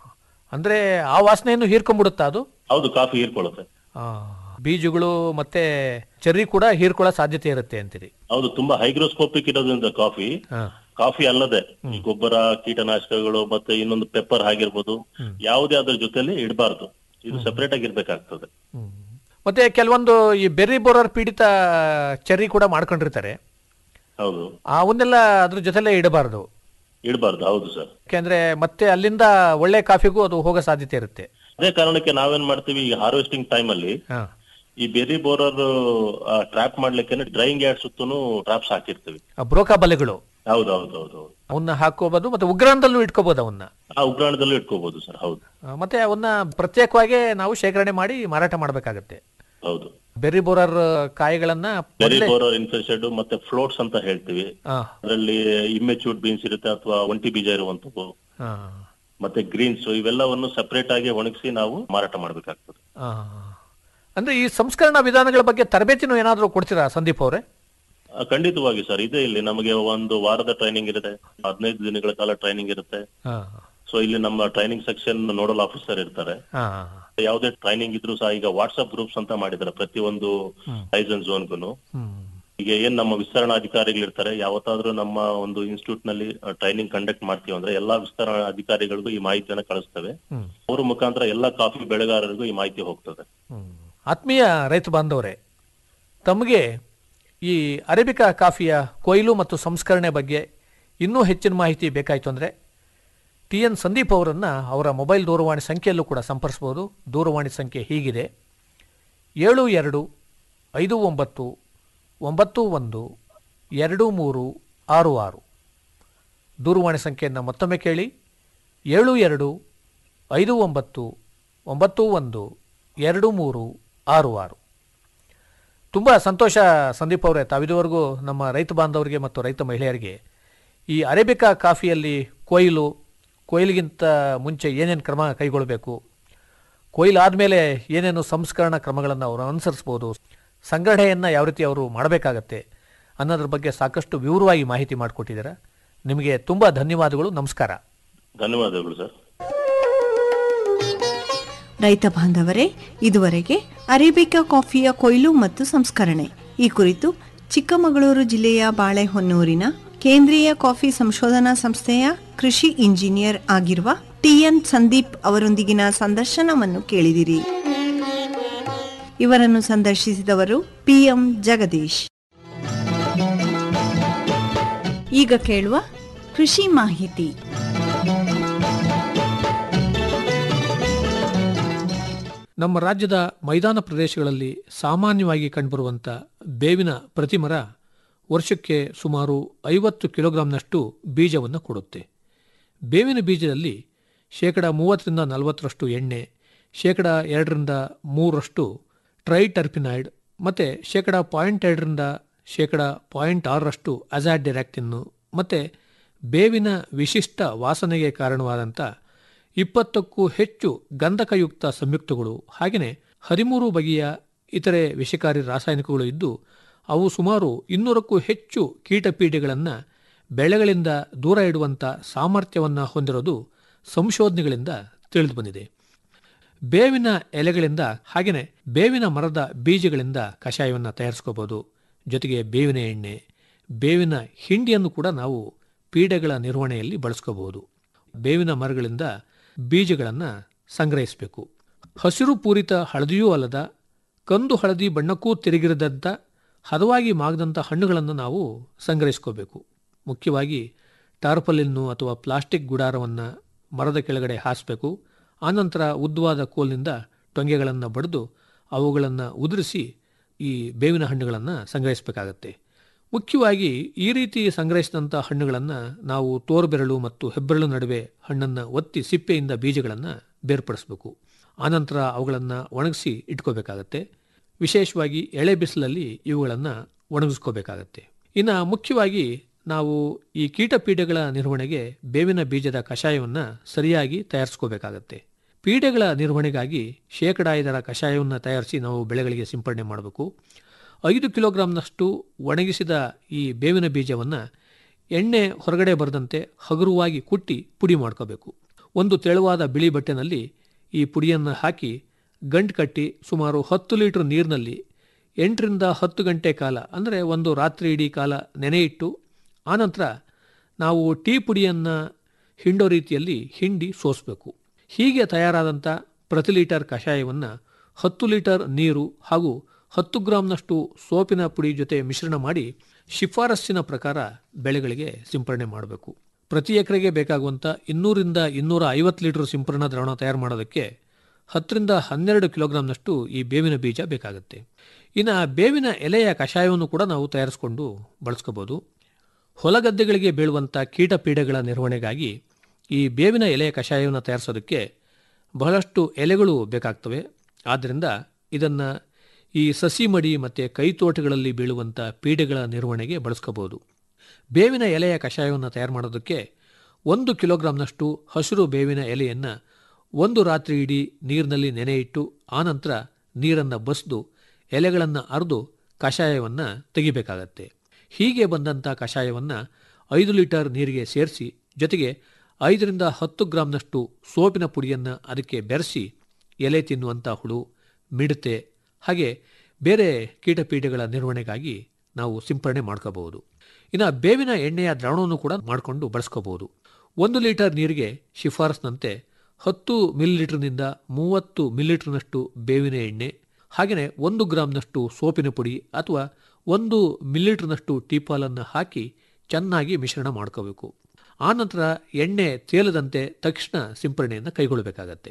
ಅಂದ್ರೆ ಆ ವಾಸನೆಯನ್ನು ಹೀರ್ಕೊಂಡ್ಬಿಡುತ್ತಾ ಅದು ಹೌದು ಕಾಫಿ ಹೀರ್ಕೊಳ್ಳುತ್ತೆ ಆ, ಬೀಜಗಳು ಮತ್ತೆ ಚೆರ್ರಿ ಕೂಡ ಹೀರ್ಕೊಳ್ಳೋ ಸಾಧ್ಯತೆ ಇರುತ್ತೆ ಅಂತೀರಿ ಹೌದು ತುಂಬಾ ಹೈಗ್ರೋಸ್ಕೋಪಿಕ್ ಇರೋದ್ರಿಂದ ಕಾಫಿ ಹಾ ಕಾಫಿ ಅಲ್ಲದೆ ಈ ಗೊಬ್ಬರ ಕೀಟನಾಶಕಗಳು ಮತ್ತೆ ಇನ್ನೊಂದು ಪೆಪ್ಪರ್ ಆಗಿರ್ಬೋದು ಯಾವುದೇ ಅದ್ರ ಜೊತೆಲಿ ಇಡಬಾರ್ದು ಇದು ಸೆಪರೇಟ್ ಆಗಿ ಇರ್ಬೇಕಾಗ್ತದೆ ಹ್ಮ್. ಮತ್ತೆ ಕೆಲವೊಂದು ಈ ಬೆರ್ರಿ ಬೋರರ್ ಪೀಡಿತ ಚೆರ್ರಿ ಕೂಡ ಮಾಡ್ಕೊಂಡಿರ್ತಾರೆ ಹೌದು ಅವನ್ನೆಲ್ಲ ಅದ್ರ ಜೊತೆಲೇ ಇಡಬಾರ್ದು ಇಡಬಾರ್ದು ಹೌದು ಸರ್ ಯಾಕೆಂದ್ರೆ ಮತ್ತೆ ಅಲ್ಲಿಂದ ಒಳ್ಳೆ ಕಾಫಿಗೂ ಅದು ಹೋಗೋ ಸಾಧ್ಯತೆ ಇರುತ್ತೆ ಅದೇ ಕಾರಣಕ್ಕೆ ನಾವೇನ್ ಮಾಡ್ತೀವಿ ಈ ಹಾರ್ವೆಸ್ಟಿಂಗ್ ಟೈಮ್ ಅಲ್ಲಿ ಹಾ ಈ ಬೆರಿ ಬೋರರ್ ಟ್ರ್ಯಾಪ್ ಮಾಡ್ಲಿಕ್ಕೆ ಡ್ರೈಯಿಂಗ್ ಯಾರ್ಡ್ ಸುತ್ತೂ ಟ್ರಾಪ್ಸ್ ಹಾಕಿರ್ತೀವಿ ಆ ಬ್ರೋಕಾ ಬಲೆಗಳು ಹೌದು ಹೌದು ಹೌದು ಹೌದು ಅವನ್ನ ಹಾಕೋಬಹುದು ಮತ್ತೆ ಉಗ್ರಾಣದಲ್ಲೂ ಇಟ್ಕೋಬಹುದು ಅವನ್ನ ಆ ಉಗ್ರಾಣದಲ್ಲೂ ಇಟ್ಕೋಬಹುದು ಸರ್ ಹೌದು ಆ, ಮತ್ತೆ ಅವನ್ನ ಪ್ರತ್ಯೇಕವಾಗಿ ನಾವು ಶೇಖರಣೆ ಮಾಡಿ ಮಾರಾಟ ಮಾಡಬೇಕಾಗತ್ತೆ ಹೌದು ಬೆರ್ರಿ ಬೋರರ್ ಕಾಯಿಗಳನ್ನ ಬೆರಿ ಮೊದ್ಲೇ- ಬೋರರ್ ಇನ್ಫೆಸ್ಟೆಡ್ ಮತ್ತೆ ಫ್ಲೋಟ್ಸ್ ಅಂತ ಹೇಳ್ತೀವಿ ಆ, ಅದರಲ್ಲಿ ಇಮ್ಮೆಚೂರ್ಡ್ ಬೀನ್ಸ್ ಇರುತ್ತೆ ಅಥವಾ ಒಂಟಿ ಬೀಜ ಇರುವಂತವು ಆ, ಮತ್ತೆ ಗ್ರೀನ್ಸ್ ಇವೆಲ್ಲವನ್ನು ಸಪರೇಟ್ ಆಗಿ ಒಣಗಿಸಿ ನಾವು ಮಾರಾಟ ಮಾಡ್ಬೇಕಾಗ್ತದೆ ಆ. ಅಂದ್ರೆ ಈ ಸಂಸ್ಕರಣಾ ವಿಧಾನಗಳ ಬಗ್ಗೆ ತರಬೇತಿನೂ ಏನಾದ್ರೂ ಕೊಡ್ತೀರಾ ಸಂದೀಪ್ ಅವರೇ ಆ, ಖಂಡಿತವಾಗಿ ಸರ್ ಇದೆ ಇಲ್ಲಿ ನಮಗೆ ಒಂದು ವಾರದ ಟ್ರೈನಿಂಗ್ ಇರುತ್ತೆ ಹದಿನೈದು ದಿನಗಳ ಕಾಲ ಟ್ರೈನಿಂಗ್ ಇರುತ್ತೆ ಹಾ ಸೊ ಇಲ್ಲಿ ನಮ್ಮ ಟ್ರೈನಿಂಗ್ ಸೆಕ್ಷನ್ ನೋಡಲ್ ಆಫೀಸರ್ ಇರ್ತಾರೆ ಹಾ ಯಾವುದೇ ಟ್ರೈನಿಂಗ್ ಇದ್ರೂ ಸಹ ಈಗ ವಾಟ್ಸ್ಆಪ್ ಗ್ರೂಪ್ಸ್ ಅಂತ ಮಾಡಿದ್ದಾರೆ ಪ್ರತಿಯೊಂದು ಸೈಜನ್ ಝೋನ್ಗೂ ಹ್ಮ್ ಈಗ ಏನ್ ನಮ್ಮ ವಿಸ್ತರಣಾಧಿಕಾರಿಗಳು ಇರ್ತಾರೆ ಯಾವತ್ತಾದ್ರೂ ನಮ್ಮ ಒಂದು ಇನ್ಸ್ಟಿಟ್ಯೂಟ್ ನಲ್ಲಿ ಟ್ರೈನಿಂಗ್ ಕಂಡಕ್ಟ್ ಮಾಡ್ತೀವಿ ಅಂದ್ರೆ ಎಲ್ಲಾ ವಿಸ್ತರಣಾ ಅಧಿಕಾರಿಗಳಿಗೂ ಈ ಮಾಹಿತಿಯನ್ನ ಕಳಿಸ್ತೇವೆ ಹ್ಮ್. ಅವ್ರ ಮುಖಾಂತರ ಎಲ್ಲಾ ಕಾಫಿ ಬೆಳೆಗಾರರಿಗೂ ಈ ಮಾಹಿತಿ ಹೋಗ್ತದೆ ಹ್ಮ್. ಆತ್ಮೀಯ ರೈತ ಬಾಂಧವರೇ ತಮಗೆ ಈ ಅರೇಬಿಕಾ ಕಾಫಿಯ ಕೊಯ್ಲು ಮತ್ತು ಸಂಸ್ಕರಣೆ ಬಗ್ಗೆ ಇನ್ನೂ ಹೆಚ್ಚಿನ ಮಾಹಿತಿ ಬೇಕಾಯಿತು ಅಂದರೆ ಟಿ ಎನ್ ಸಂದೀಪ್ ಅವರನ್ನು ಅವರ ಮೊಬೈಲ್ ದೂರವಾಣಿ ಸಂಖ್ಯೆಯಲ್ಲೂ ಕೂಡ ಸಂಪರ್ಸ್ಬೋದು ದೂರವಾಣಿ ಸಂಖ್ಯೆ ಹೀಗಿದೆ ಏಳು ಎರಡು ಐದು ಒಂಬತ್ತು ಒಂಬತ್ತು ಒಂದು ಎರಡು ಮೂರು ಆರು ಆರು ದೂರವಾಣಿ ಸಂಖ್ಯೆಯನ್ನು ಮತ್ತೊಮ್ಮೆ ಕೇಳಿ ಏಳು ಎರಡು ಐದು ಒಂಬತ್ತು ಒಂಬತ್ತು ಒಂದು ಎರಡು ಮೂರು ಆರು ಆರು ತುಂಬ ಸಂತೋಷ ಸಂದೀಪ್ ಅವರೇ ತಾವಿದುವರೆಗೂ ನಮ್ಮ ರೈತ ಬಾಂಧವರಿಗೆ ಮತ್ತು ರೈತ ಮಹಿಳೆಯರಿಗೆ ಈ ಅರೇಬಿಕಾ ಕಾಫಿಯಲ್ಲಿ ಕೊಯ್ಲು ಕೊಯ್ಲಿಗಿಂತ ಮುಂಚೆ ಏನೇನು ಕ್ರಮ ಕೈಗೊಳ್ಳಬೇಕು ಕೊಯ್ಲು ಆದಮೇಲೆ ಏನೇನು ಸಂಸ್ಕರಣಾ ಕ್ರಮಗಳನ್ನು ಅವರು ಅನುಸರಿಸ್ಬೋದು ಸಂಗ್ರಹಣೆಯನ್ನು ಯಾವ ರೀತಿ ಅವರು ಮಾಡಬೇಕಾಗತ್ತೆ ಅನ್ನೋದ್ರ ಬಗ್ಗೆ ಸಾಕಷ್ಟು ವಿವರವಾಗಿ ಮಾಹಿತಿ ಮಾಡಿಕೊಟ್ಟಿದ್ದೀರಾ ನಿಮಗೆ ತುಂಬ ಧನ್ಯವಾದಗಳು ನಮಸ್ಕಾರ ಧನ್ಯವಾದಗಳು ಸರ್ ರೈತ ಬಾಂಧವರೇ ಇದುವರೆಗೆ ಅರೇಬಿಕಾ ಕಾಫಿಯ ಕೊಯ್ಲು ಮತ್ತು ಸಂಸ್ಕರಣೆ ಈ ಕುರಿತು ಚಿಕ್ಕಮಗಳೂರು ಜಿಲ್ಲೆಯ ಬಾಳೆಹೊನ್ನೂರಿನ ಕೇಂದ್ರೀಯ ಕಾಫಿ ಸಂಶೋಧನಾ ಸಂಸ್ಥೆಯ ಕೃಷಿ ಇಂಜಿನಿಯರ್ ಆಗಿರುವ ಟಿಎನ್ ಸಂದೀಪ್ ಅವರೊಂದಿಗಿನ ಸಂದರ್ಶನವನ್ನು ಕೇಳಿದಿರಿ ಇವರನ್ನು ಸಂದರ್ಶಿಸಿದವರು ಪಿಎಂ ಜಗದೀಶ್ ಈಗ ಕೇಳುವ ಕೃಷಿ ಮಾಹಿತಿ ನಮ್ಮ ರಾಜ್ಯದ ಮೈದಾನ ಪ್ರದೇಶಗಳಲ್ಲಿ ಸಾಮಾನ್ಯವಾಗಿ ಕಂಡುಬರುವಂಥ ಬೇವಿನ ಪ್ರತಿಮರ ವರ್ಷಕ್ಕೆ ಸುಮಾರು ಐವತ್ತು ಕಿಲೋಗ್ರಾಂನಷ್ಟು ಬೀಜವನ್ನು ಕೊಡುತ್ತೆ ಬೇವಿನ ಬೀಜದಲ್ಲಿ ಶೇಕಡ ಮೂವತ್ತರಿಂದ ನಲವತ್ತರಷ್ಟು ಎಣ್ಣೆ ಶೇಕಡ ಎರಡರಿಂದ ಮೂರರಷ್ಟು ಟ್ರೈಟರ್ಪಿನಾಯ್ಡ್ ಮತ್ತು ಶೇಕಡ ಪಾಯಿಂಟ್ ಎರಡರಿಂದ ಶೇಕಡ ಪಾಯಿಂಟ್ ಆರರಷ್ಟು ಅಜಾಡಿರಾಕ್ಟಿನ್ನು ಮತ್ತು ಬೇವಿನ ವಿಶಿಷ್ಟ ವಾಸನೆಗೆ ಕಾರಣವಾದಂಥ ಇಪ್ಪತ್ತಕ್ಕೂ ಹೆಚ್ಚು ಗಂಧಕಯುಕ್ತ ಸಂಯುಕ್ತಗಳು ಹಾಗೆಯೇ ಹದಿಮೂರು ಬಗೆಯ ಇತರೆ ವಿಷಕಾರಿ ರಾಸಾಯನಿಕಗಳು ಇದ್ದು ಅವು ಸುಮಾರು ಇನ್ನೂರಕ್ಕೂ ಹೆಚ್ಚು ಕೀಟಪೀಡೆಗಳನ್ನು ಬೆಳೆಗಳಿಂದ ದೂರ ಇಡುವಂಥ ಸಾಮರ್ಥ್ಯವನ್ನು ಹೊಂದಿರೋದು ಸಂಶೋಧನೆಗಳಿಂದ ತಿಳಿದು ಬಂದಿದೆ ಬೇವಿನ ಎಲೆಗಳಿಂದ ಹಾಗೆಯೇ ಬೇವಿನ ಮರದ ಬೀಜಗಳಿಂದ ಕಷಾಯವನ್ನು ತಯಾರಿಸ್ಕೋಬೋದು ಜೊತೆಗೆ ಬೇವಿನ ಎಣ್ಣೆ ಬೇವಿನ ಹಿಂಡಿಯನ್ನು ಕೂಡ ನಾವು ಪೀಡೆಗಳ ನಿರ್ವಹಣೆಯಲ್ಲಿ ಬಳಸ್ಕೋಬಹುದು ಬೇವಿನ ಮರಗಳಿಂದ ಬೀಜಗಳನ್ನು ಸಂಗ್ರಹಿಸಬೇಕು ಹಸಿರು ಪೂರಿತ ಹಳದಿಯೂ ಅಲ್ಲದ ಕಂದು ಹಳದಿ ಬಣ್ಣಕ್ಕೂ ತಿರುಗಿರದಂಥ ಹದವಾಗಿ ಮಾಗದಂಥ ಹಣ್ಣುಗಳನ್ನು ನಾವು ಸಂಗ್ರಹಿಸ್ಕೋಬೇಕು ಮುಖ್ಯವಾಗಿ ಟಾರ್ಪಲಿನ್ನು ಅಥವಾ ಪ್ಲಾಸ್ಟಿಕ್ ಗುಡಾರವನ್ನು ಮರದ ಕೆಳಗಡೆ ಹಾಸಬೇಕು ಆನಂತರ ಉದ್ದವಾದ ಕೋಲಿನಿಂದ ಟೊಂಗೆಗಳನ್ನು ಬಡಿದು ಅವುಗಳನ್ನು ಉದುರಿಸಿ ಈ ಬೇವಿನ ಹಣ್ಣುಗಳನ್ನು ಸಂಗ್ರಹಿಸಬೇಕಾಗತ್ತೆ ಮುಖ್ಯವಾಗಿ ಈ ರೀತಿ ಸಂಗ್ರಹಿಸಿದಂಥ ಹಣ್ಣುಗಳನ್ನು ನಾವು ತೋರ್ಬೆರಳು ಮತ್ತು ಹೆಬ್ಬೆರಳು ನಡುವೆ ಹಣ್ಣನ್ನು ಒತ್ತಿ ಸಿಪ್ಪೆಯಿಂದ ಬೀಜಗಳನ್ನು ಬೇರ್ಪಡಿಸಬೇಕು ಆನಂತರ ಅವುಗಳನ್ನು ಒಣಗಿಸಿ ಇಟ್ಕೋಬೇಕಾಗತ್ತೆ ವಿಶೇಷವಾಗಿ ಎಳೆ ಬಿಸಿಲಲ್ಲಿ ಇವುಗಳನ್ನು ಒಣಗಿಸ್ಕೋಬೇಕಾಗತ್ತೆ ಇನ್ನು ಮುಖ್ಯವಾಗಿ ನಾವು ಈ ಕೀಟಪೀಡೆಗಳ ನಿರ್ವಹಣೆಗೆ ಬೇವಿನ ಬೀಜದ ಕಷಾಯವನ್ನು ಸರಿಯಾಗಿ ತಯಾರಿಸ್ಕೋಬೇಕಾಗತ್ತೆ ಪೀಡೆಗಳ ನಿರ್ವಹಣೆಗಾಗಿ ಶೇಕಡ ಐದರ ಕಷಾಯವನ್ನು ತಯಾರಿಸಿ ನಾವು ಬೆಳೆಗಳಿಗೆ ಸಿಂಪಡಣೆ ಮಾಡಬೇಕು ಐದು ಕಿಲೋಗ್ರಾಂನಷ್ಟು ಒಣಗಿಸಿದ ಈ ಬೇವಿನ ಬೀಜವನ್ನು ಎಣ್ಣೆ ಹೊರಗಡೆ ಬರದಂತೆ ಹಗುರವಾಗಿ ಕುಟ್ಟಿ ಪುಡಿ ಮಾಡ್ಕೋಬೇಕು ಒಂದು ತೆಳುವಾದ ಬಿಳಿ ಬಟ್ಟೆನಲ್ಲಿ ಈ ಪುಡಿಯನ್ನು ಹಾಕಿ ಗಂಟು ಕಟ್ಟಿ ಸುಮಾರು ಹತ್ತು ಲೀಟರ್ ನೀರಿನಲ್ಲಿ ಎಂಟರಿಂದ ಹತ್ತು ಗಂಟೆ ಕಾಲ ಅಂದರೆ ಒಂದು ರಾತ್ರಿ ಇಡೀ ಕಾಲ ನೆನೆಯಿಟ್ಟು ಆನಂತರ ನಾವು ಟೀ ಪುಡಿಯನ್ನು ಹಿಂಡೋ ರೀತಿಯಲ್ಲಿ ಹಿಂಡಿ ಸೋಸಬೇಕು ಹೀಗೆ ತಯಾರಾದಂಥ ಪ್ರತಿ ಲೀಟರ್ ಕಷಾಯವನ್ನು ಹತ್ತು ಲೀಟರ್ ನೀರು ಹಾಗೂ ಹತ್ತು ಗ್ರಾಂನಷ್ಟು ಸೋಪಿನ ಪುಡಿ ಜೊತೆ ಮಿಶ್ರಣ ಮಾಡಿ ಶಿಫಾರಸ್ಸಿನ ಪ್ರಕಾರ ಬೆಳೆಗಳಿಗೆ ಸಿಂಪರಣೆ ಮಾಡಬೇಕು ಪ್ರತಿ ಎಕರೆಗೆ ಬೇಕಾಗುವಂಥ ಇನ್ನೂರಿಂದ ಇನ್ನೂರ ಐವತ್ತು ಲೀಟರ್ ಸಿಂಪರಣಾ ದ್ರಾವಣ ತಯಾರು ಮಾಡೋದಕ್ಕೆ ಹತ್ತರಿಂದ ಹನ್ನೆರಡು ಕಿಲೋಗ್ರಾಂನಷ್ಟು ಈ ಬೇವಿನ ಬೀಜ ಬೇಕಾಗುತ್ತೆ ಇನ್ನು ಬೇವಿನ ಎಲೆಯ ಕಷಾಯವನ್ನು ಕೂಡ ನಾವು ತಯಾರಿಸಿಕೊಂಡು ಬಳಸ್ಕೋಬೋದು ಹೊಲಗದ್ದೆಗಳಿಗೆ ಬೀಳುವಂಥ ಕೀಟ ಪೀಡೆಗಳ ನಿರ್ವಹಣೆಗಾಗಿ ಈ ಬೇವಿನ ಎಲೆಯ ಕಷಾಯವನ್ನು ತಯಾರಿಸೋದಕ್ಕೆ ಬಹಳಷ್ಟು ಎಲೆಗಳು ಬೇಕಾಗ್ತವೆ ಆದ್ದರಿಂದ ಇದನ್ನು ಈ ಸಸಿ ಮಡಿ ಮತ್ತು ಕೈತೋಟಗಳಲ್ಲಿ ಬೀಳುವಂಥ ಪೀಡೆಗಳ ನಿರ್ವಹಣೆಗೆ ಬಳಸ್ಕೋಬೋದು ಬೇವಿನ ಎಲೆಯ ಕಷಾಯವನ್ನು ತಯಾರು ಮಾಡೋದಕ್ಕೆ ಒಂದು ಕಿಲೋಗ್ರಾಂನಷ್ಟು ಹಸಿರು ಬೇವಿನ ಎಲೆಯನ್ನು ಒಂದು ರಾತ್ರಿ ಇಡೀ ನೀರಿನಲ್ಲಿ ನೆನೆಯಿಟ್ಟು ಆನಂತರ ನೀರನ್ನು ಬಸಿದು ಎಲೆಗಳನ್ನು ಅರೆದು ಕಷಾಯವನ್ನು ತೆಗಿಬೇಕಾಗತ್ತೆ ಹೀಗೆ ಬಂದಂಥ ಕಷಾಯವನ್ನು ಐದು ಲೀಟರ್ ನೀರಿಗೆ ಸೇರಿಸಿ ಜೊತೆಗೆ ಐದರಿಂದ ಹತ್ತು ಗ್ರಾಂನಷ್ಟು ಸೋಪಿನ ಪುಡಿಯನ್ನು ಅದಕ್ಕೆ ಬೆರೆಸಿ ಎಲೆ ತಿನ್ನುವಂಥ ಹುಳು ಮಿಡತೆ ಹಾಗೆ ಬೇರೆ ಕೀಟಪೀಡೆಗಳ ನಿರ್ವಹಣೆಗಾಗಿ ನಾವು ಸಿಂಪರಣೆ ಮಾಡ್ಕೋಬಹುದು ಇನ್ನು ಬೇವಿನ ಎಣ್ಣೆಯ ದ್ರಾವಣವನ್ನು ಕೂಡ ಮಾಡಿಕೊಂಡು ಬಳಸ್ಕೋಬಹುದು ಒಂದು ಲೀಟರ್ ನೀರಿಗೆ ಶಿಫಾರಸ್ನಂತೆ ಹತ್ತು ಮಿಲಿಲೀಟರ್ನಿಂದ ಮೂವತ್ತು ಮಿಲಿಲೀಟರ್ನಷ್ಟು ಬೇವಿನ ಎಣ್ಣೆ ಹಾಗೆಯೇ ಒಂದು ಗ್ರಾಂನಷ್ಟು ಸೋಪಿನ ಪುಡಿ ಅಥವಾ ಒಂದು ಮಿಲಿಲೀಟರ್ನಷ್ಟು ಟೀಪಾಲನ್ನು ಹಾಕಿ ಚೆನ್ನಾಗಿ ಮಿಶ್ರಣ ಮಾಡ್ಕೋಬೇಕು ಆನಂತರ ಎಣ್ಣೆ ತೇಲದಂತೆ ತಕ್ಷಣ ಸಿಂಪರಣೆಯನ್ನು ಕೈಗೊಳ್ಳಬೇಕಾಗತ್ತೆ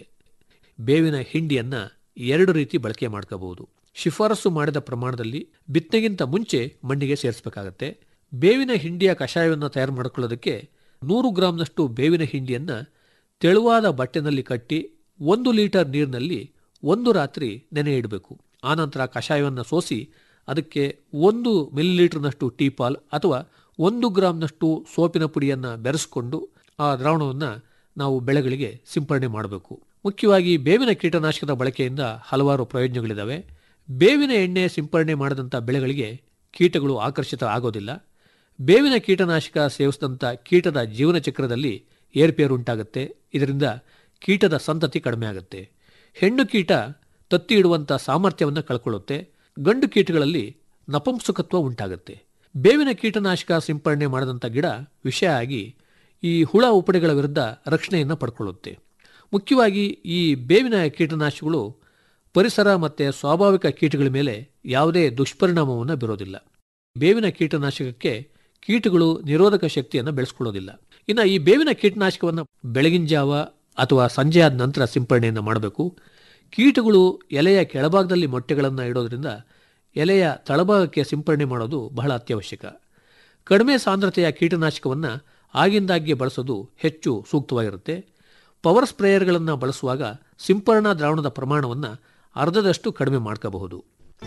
ಬೇವಿನ ಹಿಂಡಿಯನ್ನು ಎರಡು ರೀತಿ ಬಳಕೆ ಮಾಡ್ಕೋಬಹುದು ಶಿಫಾರಸು ಮಾಡಿದ ಪ್ರಮಾಣದಲ್ಲಿ ಬಿತ್ತನೆಗಿಂತ ಮುಂಚೆ ಮಣ್ಣಿಗೆ ಸೇರಿಸಬೇಕಾಗತ್ತೆ ಬೇವಿನ ಹಿಂಡಿಯ ಕಷಾಯವನ್ನು ತಯಾರು ಮಾಡಿಕೊಳ್ಳೋದಕ್ಕೆ ನೂರು ಗ್ರಾಂನಷ್ಟು ಬೇವಿನ ಹಿಂಡಿಯನ್ನು ತೆಳುವಾದ ಬಟ್ಟೆನಲ್ಲಿ ಕಟ್ಟಿ ಒಂದು ಲೀಟರ್ ನೀರಿನಲ್ಲಿ ಒಂದು ರಾತ್ರಿ ನೆನೆ ಇಡಬೇಕು ಆನಂತರ ಕಷಾಯವನ್ನು ಸೋಸಿ ಅದಕ್ಕೆ ಒಂದು ಮಿಲಿಲೀಟರ್ನಷ್ಟು ಟೀಪಾಲ್ ಅಥವಾ ಒಂದು ಗ್ರಾಂನಷ್ಟು ಸೋಪಿನ ಪುಡಿಯನ್ನು ಬೆರೆಸಿಕೊಂಡು ಆ ದ್ರಾವಣವನ್ನು ನಾವು ಬೆಳೆಗಳಿಗೆ ಸಿಂಪರಣೆ ಮಾಡಬೇಕು ಮುಖ್ಯವಾಗಿ ಬೇವಿನ ಕೀಟನಾಶಕದ ಬಳಕೆಯಿಂದ ಹಲವಾರು ಪ್ರಯೋಜನಗಳಿದ್ದಾವೆ ಬೇವಿನ ಎಣ್ಣೆ ಸಿಂಪರಣೆ ಮಾಡಿದಂಥ ಬೆಳೆಗಳಿಗೆ ಕೀಟಗಳು ಆಕರ್ಷಿತ ಆಗೋದಿಲ್ಲ ಬೇವಿನ ಕೀಟನಾಶಕ ಸೇವಿಸಿದಂಥ ಕೀಟದ ಜೀವನ ಚಕ್ರದಲ್ಲಿ ಏರ್ಪೇರು ಉಂಟಾಗುತ್ತೆ ಇದರಿಂದ ಕೀಟದ ಸಂತತಿ ಕಡಿಮೆ ಆಗುತ್ತೆ ಹೆಣ್ಣು ಕೀಟ ತತ್ತಿ ಇಡುವಂಥ ಸಾಮರ್ಥ್ಯವನ್ನು ಕಳ್ಕೊಳ್ಳುತ್ತೆ ಗಂಡು ಕೀಟಗಳಲ್ಲಿ ನಪುಂಸಕತ್ವ ಉಂಟಾಗುತ್ತೆ ಬೇವಿನ ಕೀಟನಾಶಕ ಸಿಂಪರಣೆ ಮಾಡಿದಂಥ ಗಿಡ ವಿಷ ಆಗಿ ಈ ಹುಳ ಉಪಡೆಗಳ ವಿರುದ್ಧ ರಕ್ಷಣೆಯನ್ನು ಪಡ್ಕೊಳ್ಳುತ್ತೆ ಮುಖ್ಯವಾಗಿ ಈ ಬೇವಿನ ಕೀಟನಾಶಕಗಳು ಪರಿಸರ ಮತ್ತು ಸ್ವಾಭಾವಿಕ ಕೀಟಗಳ ಮೇಲೆ ಯಾವುದೇ ದುಷ್ಪರಿಣಾಮವನ್ನು ಬೀರೋದಿಲ್ಲ ಬೇವಿನ ಕೀಟನಾಶಕಕ್ಕೆ ಕೀಟಗಳು ನಿರೋಧಕ ಶಕ್ತಿಯನ್ನು ಬೆಳೆಸ್ಕೊಳ್ಳೋದಿಲ್ಲ ಇನ್ನು ಈ ಬೇವಿನ ಕೀಟನಾಶಕವನ್ನು ಬೆಳಗಿನ ಜಾವ ಅಥವಾ ಸಂಜೆ ಆದ ನಂತರ ಸಿಂಪರಣೆಯನ್ನು ಮಾಡಬೇಕು ಕೀಟಗಳು ಎಲೆಯ ಕೆಳಭಾಗದಲ್ಲಿ ಮೊಟ್ಟೆಗಳನ್ನು ಇಡೋದ್ರಿಂದ ಎಲೆಯ ತಳಭಾಗಕ್ಕೆ ಸಿಂಪರಣೆ ಮಾಡೋದು ಬಹಳ ಅತ್ಯವಶ್ಯಕ ಕಡಿಮೆ ಸಾಂದ್ರತೆಯ ಕೀಟನಾಶಕವನ್ನು ಆಗಿಂದಾಗ್ಗೆ ಬಳಸೋದು ಹೆಚ್ಚು ಸೂಕ್ತವಾಗಿರುತ್ತೆ ಪವರ್ ಸ್ಪ್ರೇಯರ್ಗಳನ್ನು ಬಳಸುವಾಗ ಸಿಂಪರಣಾ ದ್ರಾವಣದ ಪ್ರಮಾಣವನ್ನು ಅರ್ಧದಷ್ಟು ಕಡಿಮೆ ಮಾಡ್ಕೋಬಹುದು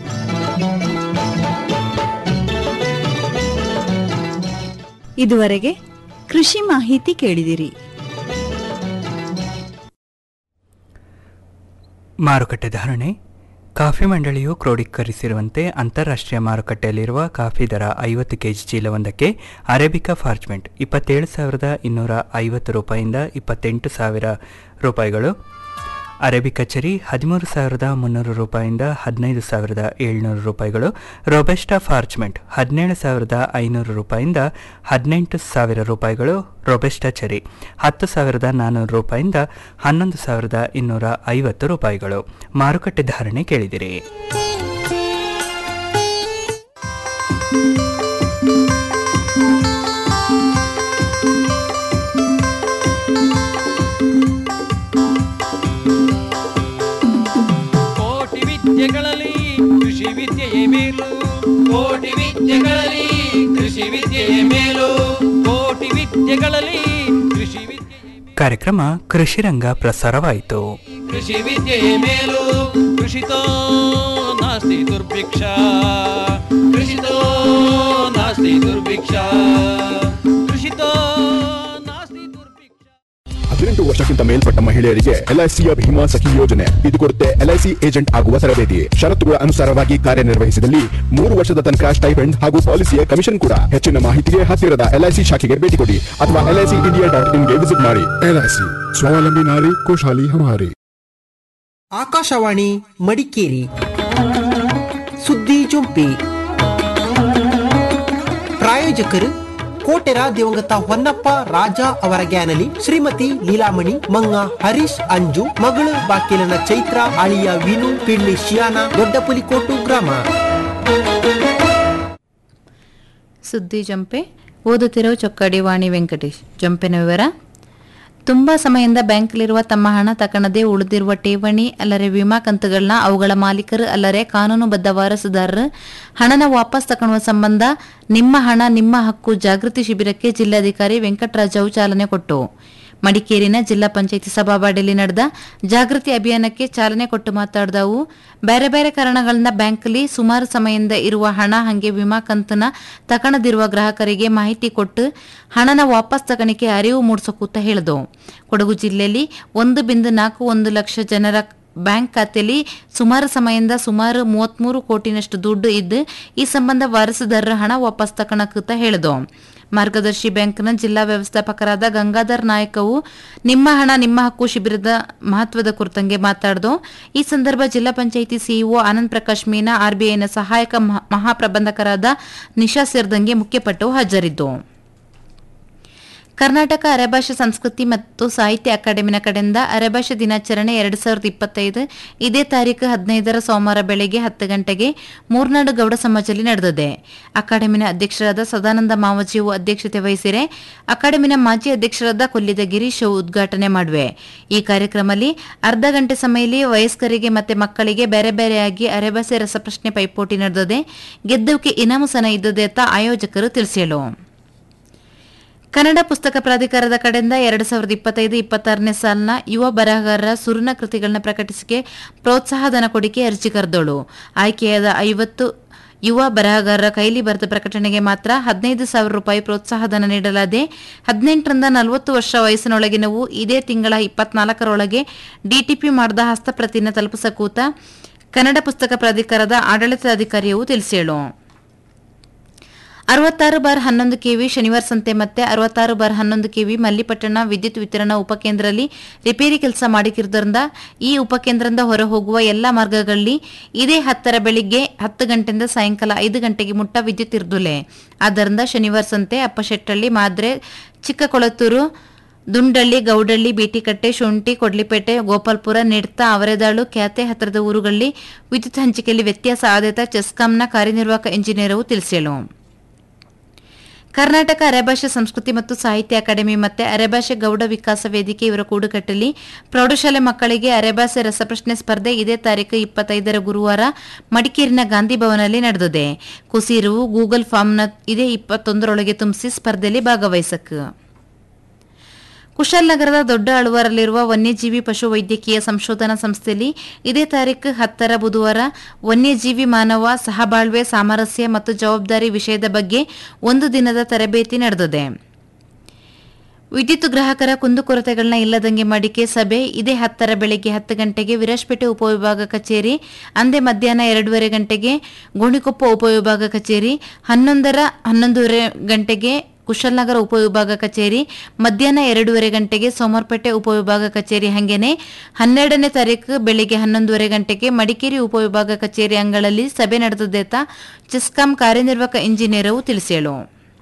ಇದುವರೆಗೆ ಕೃಷಿ ಮಾಹಿತಿ ಕೇಳಿದಿರಿ ಮಾರುಕಟ್ಟೆ ಧಾರಣೆ ಕಾಫಿ ಮಂಡಳಿಯು ಕ್ರೋಢೀಕರಿಸಿರುವಂತೆ ಅಂತಾರಾಷ್ಟ್ರೀಯ ಮಾರುಕಟ್ಟೆಯಲ್ಲಿರುವ ಕಾಫಿ ದರ ಐವತ್ತು ಕೆಜಿ ಚೀಲವೊಂದಕ್ಕೆ ಅರೇಬಿಕಾ ಫಾರ್ಚ್ಮೆಂಟ್ ಇಪ್ಪತ್ತೇಳು ಸಾವಿರದ ಇನ್ನೂರ ಐವತ್ತು ರೂಪಾಯಿಂದ ಇಪ್ಪತ್ತೆಂಟು ಸಾವಿರ ರೂಪಾಯಿಗಳು ಅರೇಬಿಕಾ ಚೆರಿ ಹದಿಮೂರು ಸಾವಿರದ ಮುನ್ನೂರು ರೂಪಾಯಿಂದ ಹದಿನೈದು ಸಾವಿರದ ಏಳ್ನೂರು ರೂಪಾಯಿಗಳು ರೊಬೆಸ್ಟಾ ಫಾರ್ಚ್ಮೆಂಟ್ ಹದಿನೇಳು ಸಾವಿರದ ಐನೂರು ರೂಪಾಯಿಂದ ಹದಿನೆಂಟು ಸಾವಿರ ರೂಪಾಯಿಗಳು ರೊಬೆಸ್ಟಾ ಚೆರಿ ಹತ್ತು ಸಾವಿರದ ನಾನ್ನೂರು ರೂಪಾಯಿಂದ ಹನ್ನೊಂದು ಸಾವಿರದ ಇನ್ನೂರ ಐವತ್ತು ರೂಪಾಯಿಗಳು ಮಾರುಕಟ್ಟೆ ಧಾರಣೆ ಕೇಳಿದಿರಿ ಕೋಟಿ ವಿದ್ಯೆಗಳಲ್ಲಿ ಕೃಷಿ ವಿದ್ಯೆಯೇ ಮೇಲು ಕೋಟಿ ವಿದ್ಯೆಗಳಲ್ಲಿ ಕೃಷಿ ವಿದ್ಯೆಯೇ ಮೇಲು ಕೋಟಿ ವಿದ್ಯೆಗಳಲ್ಲಿ ಕೃಷಿ ವಿದ್ಯೆಯೇ ಕಾರ್ಯಕ್ರಮ ಕೃಷಿರಂಗ ಪ್ರಸಾರವಾಯಿತು ಕೃಷಿ ವಿದ್ಯೆಯೇ ಮೇಲು ಕೃಷಿತೋ ನಾಸ್ತಿ ದುರ್ಭಿಕ್ಷ ಕೃಷಿತೋ ನಾಸ್ತಿ ದುರ್ಭಿಕ್ಷ ಕೃಷಿತೋ ನಾಸ್ತಿ ದುರ್ಭಿಕ್ಷ ಹದಿನೆಂಟು ವರ್ಷ ವರ್ಷಕ್ಕಿಂತ ಮೇಲ್ಪಟ್ಟ ಮಹಿಳೆಯರಿಗೆ ಎಲ್ಐಸಿಯ ಭೀಮಾ ಸಖಿ ಯೋಜನೆ ಇದು ಕೊಡುತ್ತೆ ಎಲ್ಐಸಿ ಏಜೆಂಟ್ ಆಗುವ ತರಬೇತಿ ಷರತ್ತುಗಳ ಅನುಸಾರವಾಗಿ ಕಾರ್ಯನಿರ್ವಹಿಸಿದಲ್ಲಿ ಮೂರು ವರ್ಷದ ತನಕ ಸ್ಟೈಪೆಂಡ್ ಹಾಗೂ ಪಾಲಿಸಿಯ ಕಮಿಷನ್ ಕೂಡ ಹೆಚ್ಚಿನ ಮಾಹಿತಿಗೆ ಹತ್ತಿರದ ಎಲ್ಐಸಿ ಶಾಖೆಗೆ ಭೇಟಿ ಕೊಡಿ ಅಥವಾ ಎಲ್ಐಸಿ ಇಂಡಿಯಾ ಡಾಟ್ ಇನ್ಗೆ ವಿಸಿಟ್ ಮಾಡಿ ಎಲ್ಐಸಿ ಸ್ವಾವಲಂಬಿ ನಾರಿ ಖುಷಹಾಲಿ ಹಮಾರಿ ಆಕಾಶವಾಣಿ ಮಡಿಕೇರಿ ಸುದ್ದಿ ಜೊಂಪಿ ಪ್ರಾಯೋಜಕರು ಕೋಟೆರ ದಿವಂಗತ ಹೊನ್ನಪ್ಪ ರಾಜ ಅವರ ಗ್ಯಾನಲಿ ಶ್ರೀಮತಿ ಲೀಲಾಮಣಿ ಮಂಗ ಹರೀಶ್ ಅಂಜು ಮಗಳು ಬಾಕಿಲನ ಚೈತ್ರ ಅಳಿಯ ವಿನು ಪಿಳ್ಳಿ ಶಿಯಾನ ದೊಡ್ಡಪುಲಿಕೋಟು ಗ್ರಾಮ ಸುದ್ದಿ ಜಂಪೆ ಓದುತ್ತಿರೋ ಚೊಕ್ಕಡಿ ವಾಣಿ ವೆಂಕಟೇಶ್ ಜಂಪಿನ ವಿವರ ತುಂಬಾ ಸಮಯದಿಂದ ಬ್ಯಾಂಕ್ಲಿರುವ ತಮ್ಮ ಹಣ ತಕಣದೆ ಉಳಿದಿರುವ ಠೇವಣಿ ಅಲ್ಲರೆ ವಿಮಾ ಕಂತುಗಳನ್ನ ಅವುಗಳ ಮಾಲೀಕರು ಅಲ್ಲರೆ ಕಾನೂನುಬದ್ಧ ವಾರಸುದಾರರು ಹಣನ ವಾಪಸ್ ತಗೊಳ್ಳುವ ಸಂಬಂಧ ನಿಮ್ಮ ಹಣ ನಿಮ್ಮ ಹಕ್ಕು ಜಾಗೃತಿ ಶಿಬಿರಕ್ಕೆ ಜಿಲ್ಲಾಧಿಕಾರಿ ವೆಂಕಟರಾಜವು ಚಾಲನೆ ಕೊಟ್ಟು ಮಡಿಕೇರಿನ ಜಿಲ್ಲಾ ಪಂಚಾಯಿತಿ ಸಭಾವಾಡಿಯಲ್ಲಿ ನಡೆದ ಜಾಗೃತಿ ಅಭಿಯಾನಕ್ಕೆ ಚಾಲನೆ ಕೊಟ್ಟು ಮಾತಾಡಿದವು ಬೇರೆ ಬೇರೆ ಕಾರಣಗಳಿಂದ ಬ್ಯಾಂಕಲ್ಲಿ ಸುಮಾರು ಸಮಯದಿಂದ ಇರುವ ಹಣ ಹಂಗೆ ವಿಮಾ ಕಂತನ ತಕಣದಿರುವ ಗ್ರಾಹಕರಿಗೆ ಮಾಹಿತಿ ಕೊಟ್ಟು ಹಣನ ವಾಪಸ್ ತಗಣಿಕೆ ಅರಿವು ಮೂಡಿಸೋಕೂತ ಹೇಳಿದವು ಕೊಡಗು ಜಿಲ್ಲೆಯಲ್ಲಿ ಒಂದು ಬಿಂದು ನಾಲ್ಕು ಒಂದು ಲಕ್ಷ ಜನರ ಬ್ಯಾಂಕ್ ಖಾತೆಯಲ್ಲಿ ಸುಮಾರು ಸಮಯದಿಂದ ಸುಮಾರು ಮೂವತ್ಮೂರು ಕೋಟಿನಷ್ಟು ದುಡ್ಡು ಇದ್ದು ಈ ಸಂಬಂಧ ವಾರಸುದಾರರ ಹಣ ವಾಪಸ್ ತಕಣಕೂತ ಹೇಳಿದವು ಮಾರ್ಗದರ್ಶಿ ಬ್ಯಾಂಕ್ನ ಜಿಲ್ಲಾ ವ್ಯವಸ್ಥಾಪಕರಾದ ಗಂಗಾಧರ್ ನಾಯಕವು ನಿಮ್ಮ ಹಣ ನಿಮ್ಮ ಹಕ್ಕು ಶಿಬಿರದ ಮಹತ್ವದ ಕುರಿತಂಗೆ ಮಾತಾಡ್ದು ಈ ಸಂದರ್ಭ ಜಿಲ್ಲಾ ಪಂಚಾಯಿತಿ ಸಿಇಒ ಆನಂದ್ ಪ್ರಕಾಶ್ ಮೀನಾ ಆರ್ಬಿಐನ ಸಹಾಯಕ ಮಹಾ- ಮಹಾಪ್ರಬಂಧಕರಾದ ನಿಶಾ ಸೇರಿದಂಗೆ ಮುಖ್ಯಪಟ್ಟವು ಹಾಜರಿದ್ದು ಕರ್ನಾಟಕ ಅರೆಭಾಷೆ ಸಂಸ್ಕೃತಿ ಮತ್ತು ಸಾಹಿತ್ಯ ಅಕಾಡೆಮಿನ ಕಡೆಯಿಂದ ಅರೆಭಾಷೆ ದಿನಾಚರಣೆ ಎರಡ್ ಸಾವಿರದ ಇಪ್ಪತ್ತೈದು ಇದೇ ತಾರೀಕು ಹದಿನೈದರ ಸೋಮವಾರ ಬೆಳಗ್ಗೆ ಹತ್ತು ಗಂಟೆಗೆ ಮೂರ್ನಾಡು ಗೌಡ ಸಮಾಜದಲ್ಲಿ ನಡೆದಿದೆ ಅಕಾಡೆಮಿನ ಅಧ್ಯಕ್ಷರಾದ ಸದಾನಂದ ಮಾವಜಿಯು ಅಧ್ಯಕ್ಷತೆ ವಹಿಸಿರೆ ಅಕಾಡೆಮಿನ ಮಾಜಿ ಅಧ್ಯಕ್ಷರಾದ ಕೊಲ್ಲಿದ ಗಿರೀಶ್ ಅವು ಉದ್ಘಾಟನೆ ಮಾಡುವೆ ಈ ಕಾರ್ಯಕ್ರಮದಲ್ಲಿ ಅರ್ಧ ಗಂಟೆ ಸಮಯದಲ್ಲಿ ವಯಸ್ಕರಿಗೆ ಮತ್ತೆ ಮಕ್ಕಳಿಗೆ ಬೇರೆ ಬೇರೆಯಾಗಿ ಅರೆಭಾಷೆ ರಸಪ್ರಶ್ನೆ ಪೈಪೋಟಿ ನಡೆದಿದೆ ಗೆದ್ದವಕ್ಕೆ ಇನಾಮು ಸನ ಇದ್ದದೆ ಅಂತ ಆಯೋಜಕರು ತಿಳಿಸಿದರು ಕನ್ನಡ ಪುಸ್ತಕ ಪ್ರಾಧಿಕಾರದ ಕಡೆಯಿಂದ ಎರಡು ಸಾವಿರದ ಇಪ್ಪತ್ತೈದು ಇಪ್ಪತ್ತಾರನೇ ಸಾಲಿನ ಯುವ ಬರಹಗಾರರ ಸುರುನ ಕೃತಿಗಳನ್ನ ಪ್ರಕಟಿಸಿಕೆ ಪ್ರೋತ್ಸಾಹಧನ ಕೊಡಿಕೆ ಅರ್ಜಿ ಕರೆದೋಳು ಆಯ್ಕೆಯಾದ ಐವತ್ತು ಯುವ ಬರಹಗಾರರ ಕೈಲಿ ಬರೆದ ಪ್ರಕಟಣೆಗೆ ಮಾತ್ರ ಹದಿನೈದು ಸಾವಿರ ರೂಪಾಯಿ ಪ್ರೋತ್ಸಾಹಧನ ನೀಡಲಾದೆ ಹದಿನೆಂಟರಿಂದ ನಲವತ್ತು ವರ್ಷ ವಯಸ್ಸಿನೊಳಗಿನವು ಇದೇ ತಿಂಗಳ ಇಪ್ಪತ್ನಾಲ್ಕರೊಳಗೆ ಡಿಟಿಪಿ ಮಾಡಿದ ಹಸ್ತಪ್ರತಿನ ತಲುಪಿಸಕೂತ ಕನ್ನಡ ಪುಸ್ತಕ ಪ್ರಾಧಿಕಾರದ ಆಡಳಿತಾಧಿಕಾರಿಯು ತಿಳಿಸಿಳು ಅರವತ್ತಾರು ಬಾರ್ ಹನ್ನೊಂದು ಕೆವಿ ಶನಿವಾರ ಸಂತೆ ಮತ್ತೆ ಅರವತ್ತಾರು ಬಾರ್ ಹನ್ನೊಂದು ಕೆವಿ ಮಲ್ಲಿಪಟ್ಟಣ ವಿದ್ಯುತ್ ವಿತರಣಾ ಉಪಕೇಂದ್ರದಲ್ಲಿ ರಿಪೇರಿ ಕೆಲಸ ಮಾಡಿಕಿರೋದ್ರಿಂದ ಈ ಉಪಕೇಂದ್ರದಿಂದ ಹೊರ ಹೋಗುವ ಎಲ್ಲ ಮಾರ್ಗಗಳಲ್ಲಿ ಇದೇ ಹತ್ತರ ಬೆಳಿಗ್ಗೆ ಹತ್ತು ಗಂಟೆಯಿಂದ ಸಾಯಂಕಾಲ ಐದು ಗಂಟೆಗೆ ಮುಟ್ಟ ವಿದ್ಯುತ್ ಇರ್ದುಲೆ ಆದ್ದರಿಂದ ಶನಿವಾರ ಸಂತೆ ಅಪ್ಪಶೆಟ್ಟಳ್ಳಿ ಮಾದ್ರೆ ಚಿಕ್ಕಕೊಳತೂರು ದುಂಡಳ್ಳಿ ಗೌಡಳ್ಳಿ ಬೀಟಿಕಟ್ಟೆ ಶುಂಠಿ ಕೊಡ್ಲಿಪೇಟೆ ಗೋಪಾಲ್ಪುರ ನಿಡ್ತ ಅವರೆದಾಳು ಕ್ಯಾತೆ ಹತ್ತಿರದ ಊರುಗಳಲ್ಲಿ ವಿದ್ಯುತ್ ಹಂಚಿಕೆಯಲ್ಲಿ ವ್ಯತ್ಯಾಸ ಆದೇತ ಚೆಸ್ಕಾಂನ ಕಾರ್ಯನಿರ್ವಾಹಕ ಇಂಜಿನಿಯರು ತಿಳಿಸಿಳು ಕರ್ನಾಟಕ ಅರೆಭಾಷೆ ಸಂಸ್ಕೃತಿ ಮತ್ತು ಸಾಹಿತ್ಯ ಅಕಾಡೆಮಿ ಮತ್ತೆ ಅರೆಭಾಷೆ ಗೌಡ ವಿಕಾಸ ವೇದಿಕೆ ಇವರ ಕೂಡುಕಟ್ಟಲ್ಲಿ ಪ್ರೌಢಶಾಲೆ ಮಕ್ಕಳಿಗೆ ಅರೆಭಾಷೆ ರಸಪ್ರಶ್ನೆ ಸ್ಪರ್ಧೆ ಇದೇ ತಾರೀಕು ಇಪ್ಪತ್ತೈದರ ಗುರುವಾರ ಮಡಿಕೇರಿನ ಗಾಂಧಿ ಭವನಲ್ಲಿ ನಡೆದಿದೆ ಕುಸೀರುವು ಗೂಗಲ್ ಫಾರ್ಮ್ನ ಇದೇ ಇಪ್ಪತ್ತೊಂದರೊಳಗೆ ತುಂಬಿಸಿ ಸ್ಪರ್ಧೆಯಲ್ಲಿ ಭಾಗವಹಿಸಕ್ಕೆ ಕುಶಾಲನಗರದ ದೊಡ್ಡ ಅಳುವರಲ್ಲಿರುವ ವನ್ಯಜೀವಿ ಪಶು ವೈದ್ಯಕೀಯ ಸಂಶೋಧನಾ ಸಂಸ್ಥೆಯಲ್ಲಿ ಇದೇ ತಾರೀಕು ಹತ್ತರ ಬುಧವಾರ ವನ್ಯಜೀವಿ ಮಾನವ ಸಹಬಾಳ್ವೆ ಸಾಮರಸ್ಯ ಮತ್ತು ಜವಾಬ್ದಾರಿ ವಿಷಯದ ಬಗ್ಗೆ ಒಂದು ದಿನದ ತರಬೇತಿ ನಡೆದಿದೆ ವಿದ್ಯುತ್ ಗ್ರಾಹಕರ ಕುಂದುಕೊರತೆಗಳನ್ನ ಇಲ್ಲದಂಗೆ ಮಾಡಿಕೆ ಸಭೆ ಇದೇ ಹತ್ತರ ಬೆಳಗ್ಗೆ ಹತ್ತು ಗಂಟೆಗೆ ವಿರಾಜಪೇಟೆ ಉಪವಿಭಾಗ ಕಚೇರಿ ಅಂದೇ ಮಧ್ಯಾಹ್ನ ಎರಡೂವರೆ ಗಂಟೆಗೆ ಗೋಣಿಕೊಪ್ಪ ಉಪವಿಭಾಗ ಕಚೇರಿ ಹನ್ನೊಂದರ ಹನ್ನೊಂದೂವರೆ ಗಂಟೆಗೆ ಕುಶಲ್ನಗರ ಉಪವಿಭಾಗ ಕಚೇರಿ ಮಧ್ಯಾಹ್ನ ಎರಡೂವರೆ ಗಂಟೆಗೆ ಸೋಮವಾರಪೇಟೆ ಉಪವಿಭಾಗ ಕಚೇರಿ ಹಂಗೇನೆ ಹನ್ನೆರಡನೇ ತಾರೀಕು ಬೆಳಿಗ್ಗೆ ಹನ್ನೊಂದುವರೆ ಗಂಟೆಗೆ ಮಡಿಕೇರಿ ಉಪವಿಭಾಗ ಕಚೇರಿ ಅಂಗಳಲ್ಲಿ ಸಭೆ ನಡೆದದೇತ ಚೆಸ್ಕಾಂ ಕಾರ್ಯನಿರ್ವಾಹಕ ಇಂಜಿನಿಯರು ತಿಳಿಸೇಳು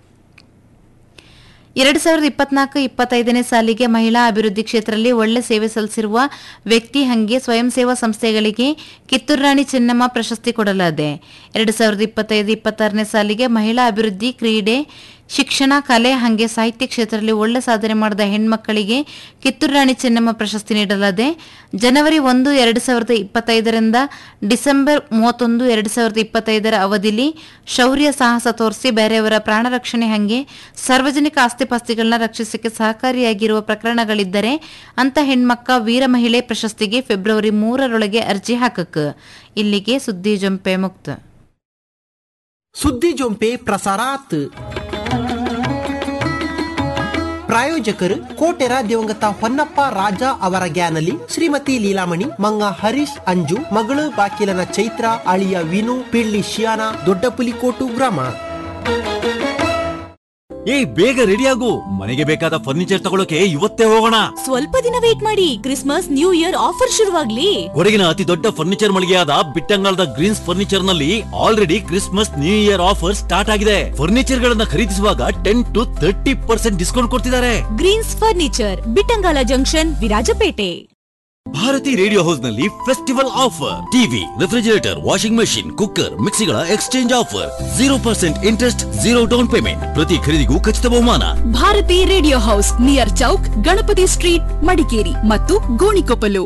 ಎರಡು ಸಾವಿರದ ಇಪ್ಪತ್ನಾಲ್ಕು ಇಪ್ಪತ್ತೈದನೇ ಸಾಲಿಗೆ ಮಹಿಳಾ ಅಭಿವೃದ್ಧಿ ಕ್ಷೇತ್ರದಲ್ಲಿ ಒಳ್ಳೆ ಸೇವೆ ಸಲ್ಲಿಸಿರುವ ವ್ಯಕ್ತಿ ಹಂಗೆ ಸ್ವಯಂ ಸೇವಾ ಸಂಸ್ಥೆಗಳಿಗೆ ಕಿತ್ತೂರು ರಾಣಿ ಚೆನ್ನಮ್ಮ ಪ್ರಶಸ್ತಿ ಕೊಡಲಾಗಿದೆ ಎರಡು ಸಾವಿರದ ಇಪ್ಪತ್ತೈದು ಇಪ್ಪತ್ತಾರನೇ ಸಾಲಿಗೆ ಮಹಿಳಾ ಅಭಿವೃದ್ಧಿ ಕ್ರೀಡೆ ಶಿಕ್ಷಣ ಕಲೆ ಹಂಗೆ ಸಾಹಿತ್ಯ ಕ್ಷೇತ್ರದಲ್ಲಿ ಒಳ್ಳೆ ಸಾಧನೆ ಮಾಡಿದ ಹೆಣ್ಮಕ್ಕಳಿಗೆ ಕಿತ್ತೂರು ರಾಣಿ ಚೆನ್ನಮ್ಮ ಪ್ರಶಸ್ತಿ ನೀಡಲಾಗಿದೆ ಜನವರಿ ಒಂದು ಎರಡು ಸಾವಿರದ ಇಪ್ಪತ್ತೈದರಿಂದ ಡಿಸೆಂಬರ್ ಮೂವತ್ತೊಂದು ಎರಡು ಸಾವಿರದ ಇಪ್ಪತ್ತೈದರ ಅವಧಿಲಿ ಶೌರ್ಯ ಸಾಹಸ ತೋರಿಸಿ ಬೇರೆಯವರ ಪ್ರಾಣ ರಕ್ಷಣೆ ಹಂಗೆ ಸಾರ್ವಜನಿಕ ಆಸ್ತಿಪಾಸ್ತಿಗಳನ್ನ ರಕ್ಷಿಸಕ್ಕೆ ಸಹಕಾರಿಯಾಗಿರುವ ಪ್ರಕರಣಗಳಿದ್ದರೆ ಅಂತ ಹೆಣ್ಮಕ್ಕ ವೀರ ಮಹಿಳೆ ಪ್ರಶಸ್ತಿಗೆ ಫೆಬ್ರವರಿ ಮೂರರೊಳಗೆ ಅರ್ಜಿ ಹಾಕಕ್ ಇಲ್ಲಿಗೆ ಸುದ್ದಿ ಜಂಪೆ ಮುಕ್ತ ಸುದ್ದಿ ಜೊಂಪೆ ಪ್ರಸಾರಾತ್ ಪ್ರಾಯೋಜಕರು ಕೋಟೆರ ದಿವಂಗತ ಹೊನ್ನಪ್ಪ ರಾಜ ಅವರ ಗ್ಯಾನಲಿ ಶ್ರೀಮತಿ ಲೀಲಾಮಣಿ ಮಂಗ ಹರೀಶ್ ಅಂಜು ಮಗಳು ಬಾಕಿಲನ ಚೈತ್ರ ಅಳಿಯ ವಿನು ಪಿಳ್ಳಿ ಶಿಯಾನ ದೊಡ್ಡ ಪುಲಿಕೋಟು ಗ್ರಾಮ ಏಯ್ ಬೇಗ ರೆಡಿ ಆಗು ಮನೆಗೆ ಬೇಕಾದ ಫರ್ನಿಚರ್ ತಗೊಳಕ್ಕೆ ಇವತ್ತೇ ಹೋಗೋಣ ಸ್ವಲ್ಪ ದಿನ ವೇಟ್ ಮಾಡಿ ಕ್ರಿಸ್ಮಸ್ ನ್ಯೂ ಇಯರ್ ಆಫರ್ ಶುರುವಾಗ್ಲಿ ಕೊಡಗಿನ ಅತಿ ದೊಡ್ಡ ಫರ್ನಿಚರ್ ಮಳಿಗೆಯಾದ ಬಿಟ್ಟಂಗಾಲದ ಗ್ರೀನ್ಸ್ ಫರ್ನಿಚರ್ ನಲ್ಲಿ already Christmas New Year offer start ಆಗಿದೆ ಫರ್ನಿಚರ್ ಗಳನ್ನ ಖರೀದಿಸುವಾಗ ten to thirty percent discount ಕೊಡ್ತಿದ್ದಾರೆ Greens Furniture Bittangala junction Virajpet Bharathi Radio House ನಲ್ಲಿ festival offer TV refrigerator washing machine cooker ಮಿಕ್ಸಿಗಳ exchange offer zero percent interest zero down payment ಪ್ರತಿ ಖರೀದಿಗೂ ಖಚಿತ ಬಹುಮಾನ Bharathi Radio House near chowk Ganapathi street Madikeri ಮತ್ತು ಗೋಣಿಕೊಪ್ಪಲು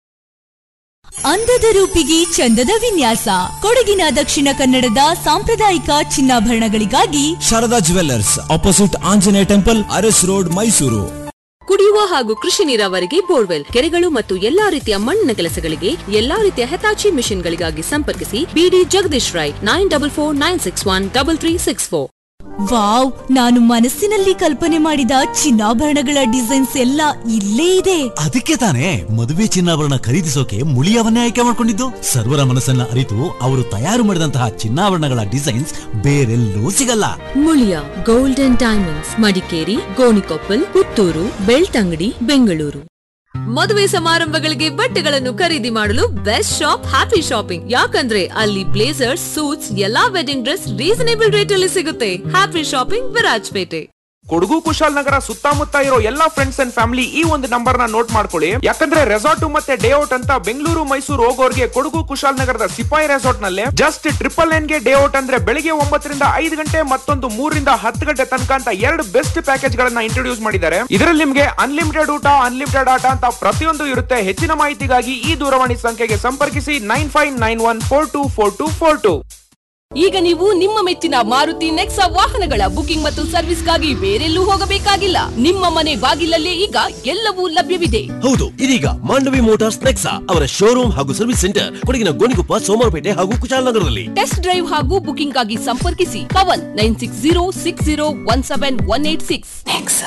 ಅಂದದ ರೂಪಿಗೆ ಚಂದದ ವಿನ್ಯಾಸ ಕೊಡಗಿನ ದಕ್ಷಿಣ ಕನ್ನಡದ ಸಾಂಪ್ರದಾಯಿಕ ಚಿನ್ನಾಭರಣಗಳಿಗಾಗಿ Sharada jewellers opposite Anjaneya temple Aras road Mysuru ಕುಡಿಯುವ ಹಾಗೂ ಕೃಷಿ ನೀರಾವರಿಗೆ ಬೋರ್ವೆಲ್ ಕೆರೆಗಳು ಮತ್ತು ಎಲ್ಲಾ ರೀತಿಯ ಮಣ್ಣಿನ ಕೆಲಸಗಳಿಗೆ ಎಲ್ಲಾ ರೀತಿಯ ಹೆತಾಚಿ ಮಿಷನ್ಗಳಿಗಾಗಿ ಸಂಪರ್ಕಿಸಿ ಬಿಡಿ Jagadish Rai nine double four nine six one double three six four wow ನಾನು ಮನಸ್ಸಿನಲ್ಲಿ ಕಲ್ಪನೆ ಮಾಡಿದ ಚಿನ್ನಾಭರಣಗಳ ಡಿಸೈನ್ಸ್ ಎಲ್ಲ ಇಲ್ಲೇ ಇದೆ ಅದಕ್ಕೆ ತಾನೇ ಮದುವೆ ಚಿನ್ನಾಭರಣ ಖರೀದಿಸೋಕೆ ಮುಳಿಯವನ್ನೇ ಆಯ್ಕೆ ಮಾಡಿಕೊಂಡಿದ್ದು ಸರ್ವರ ಮನಸ್ಸನ್ನ ಅರಿತು ಅವರು ತಯಾರು ಮಾಡಿದಂತಹ ಚಿನ್ನಾಭರಣಗಳ ಡಿಸೈನ್ಸ್ ಬೇರೆಲ್ಲೂ ಸಿಗಲ್ಲ Muliya gold and diamonds Madikeri Gonikoppal Puttur Belthangady Bengaluru ಮದುವೆ ಸಮಾರಂಭಗಳಿಗೆ ಬಟ್ಟೆಗಳನ್ನು ಖರೀದಿ ಮಾಡಲು ಬೆಸ್ಟ್ ಶಾಪ್ ಹ್ಯಾಪಿ ಶಾಪಿಂಗ್ ಯಾಕಂದ್ರೆ ಅಲ್ಲಿ ಬ್ಲೇಸರ್ಸ್ ಸೂಟ್ಸ್ ಎಲ್ಲಾ ವೆಡ್ಡಿಂಗ್ ಡ್ರೆಸ್ ರೀಸನೇಬಲ್ ರೇಟ್ ಅಲ್ಲಿ ಸಿಗುತ್ತೆ ಹ್ಯಾಪಿ ಶಾಪಿಂಗ್ ವಿರಾಜ್ಪೇಟೆ ಕೊಡಗು ಕುಶಾಲನಗರ ಸುತ್ತಮುತ್ತ ಇರೋ ಎಲ್ಲಾ ಫ್ರೆಂಡ್ಸ್ ಅಂಡ್ ಫ್ಯಾಮಿಲಿ ಈ ಒಂದು ನಂಬರ್ ನ ನೋಟ್ ಮಾಡ್ಕೊಳ್ಳಿ ಯಾಕಂದ್ರೆ ರೆಸಾರ್ಟ್ ಮತ್ತೆ ಡೇ ಔಟ್ ಅಂತ ಬೆಂಗಳೂರು ಮೈಸೂರು ಹೋಗೋರ್ಗೆ ಕೊಡಗು ಕುಶಾಲನಗರದ ಸಿಪಾಯಿ ರೆಸಾರ್ಟ್ ನಲ್ಲಿ ಜಸ್ಟ್ ಟ್ರಿಪಲ್ ನೈನ್ ಗೆ ಡೇ ಔಟ್ ಅಂದ್ರೆ ಬೆಳಿಗ್ಗೆ ಒಂಬತ್ತರಿಂದ ಐದು ಗಂಟೆ ಮತ್ತೊಂದು ಮೂರರಿಂದ ಹತ್ತು ಗಂಟೆ ತನಕ ಅಂತ ಎರಡು ಬೆಸ್ಟ್ ಪ್ಯಾಕೇಜ್ ಗಳನ್ನ ಇಂಟ್ರೊಡ್ಯೂಸ್ ಮಾಡಿದ್ದಾರೆ ಇದರಲ್ಲಿ ನಿಮ್ಗೆ ಅನ್ಲಿಮಿಟೆಡ್ ಊಟ ಅನ್ಲಿಮಿಟೆಡ್ ಆಟ ಅಂತ ಪ್ರತಿಯೊಂದು ಇರುತ್ತೆ ಹೆಚ್ಚಿನ ಮಾಹಿತಿಗಾಗಿ ಈ ದೂರವಾಣಿ ಸಂಖ್ಯೆಗೆ ಸಂಪರ್ಕಿಸಿ nine five nine one four two four two four two ಈಗ ನೀವು ನಿಮ್ಮ ಮೆಚ್ಚಿನ ಮಾರುತಿ ನೆಕ್ಸಾ ವಾಹನಗಳ ಬುಕಿಂಗ್ ಮತ್ತು ಸರ್ವಿಸ್ಗಾಗಿ ಬೇರೆಲ್ಲೂ ಹೋಗಬೇಕಾಗಿಲ್ಲ ನಿಮ್ಮ ಮನೆ ಬಾಗಿಲಲ್ಲೇ ಈಗ ಎಲ್ಲವೂ ಲಭ್ಯವಿದೆ ಹೌದು ಇದೀಗ ಮಾಂಡವಿ ಮೋಟಾರ್ಸ್ ನೆಕ್ಸಾ ಅವರ ಶೋರೂಮ್ ಹಾಗೂ ಸರ್ವಿಸ್ ಸೆಂಟರ್ ಕೊಡಗಿನ ಗೋಣಿಕೊಪ್ಪ ಸೋಮವಾರಪೇಟೆ ಹಾಗೂ ಕುಶಾಲನಗರದಲ್ಲಿ ಟೆಸ್ಟ್ ಡ್ರೈವ್ ಹಾಗೂ ಬುಕಿಂಗ್ ಆಗಿ ಸಂಪರ್ಕಿಸಿ Pavan nine six zero six zero one seven one eight six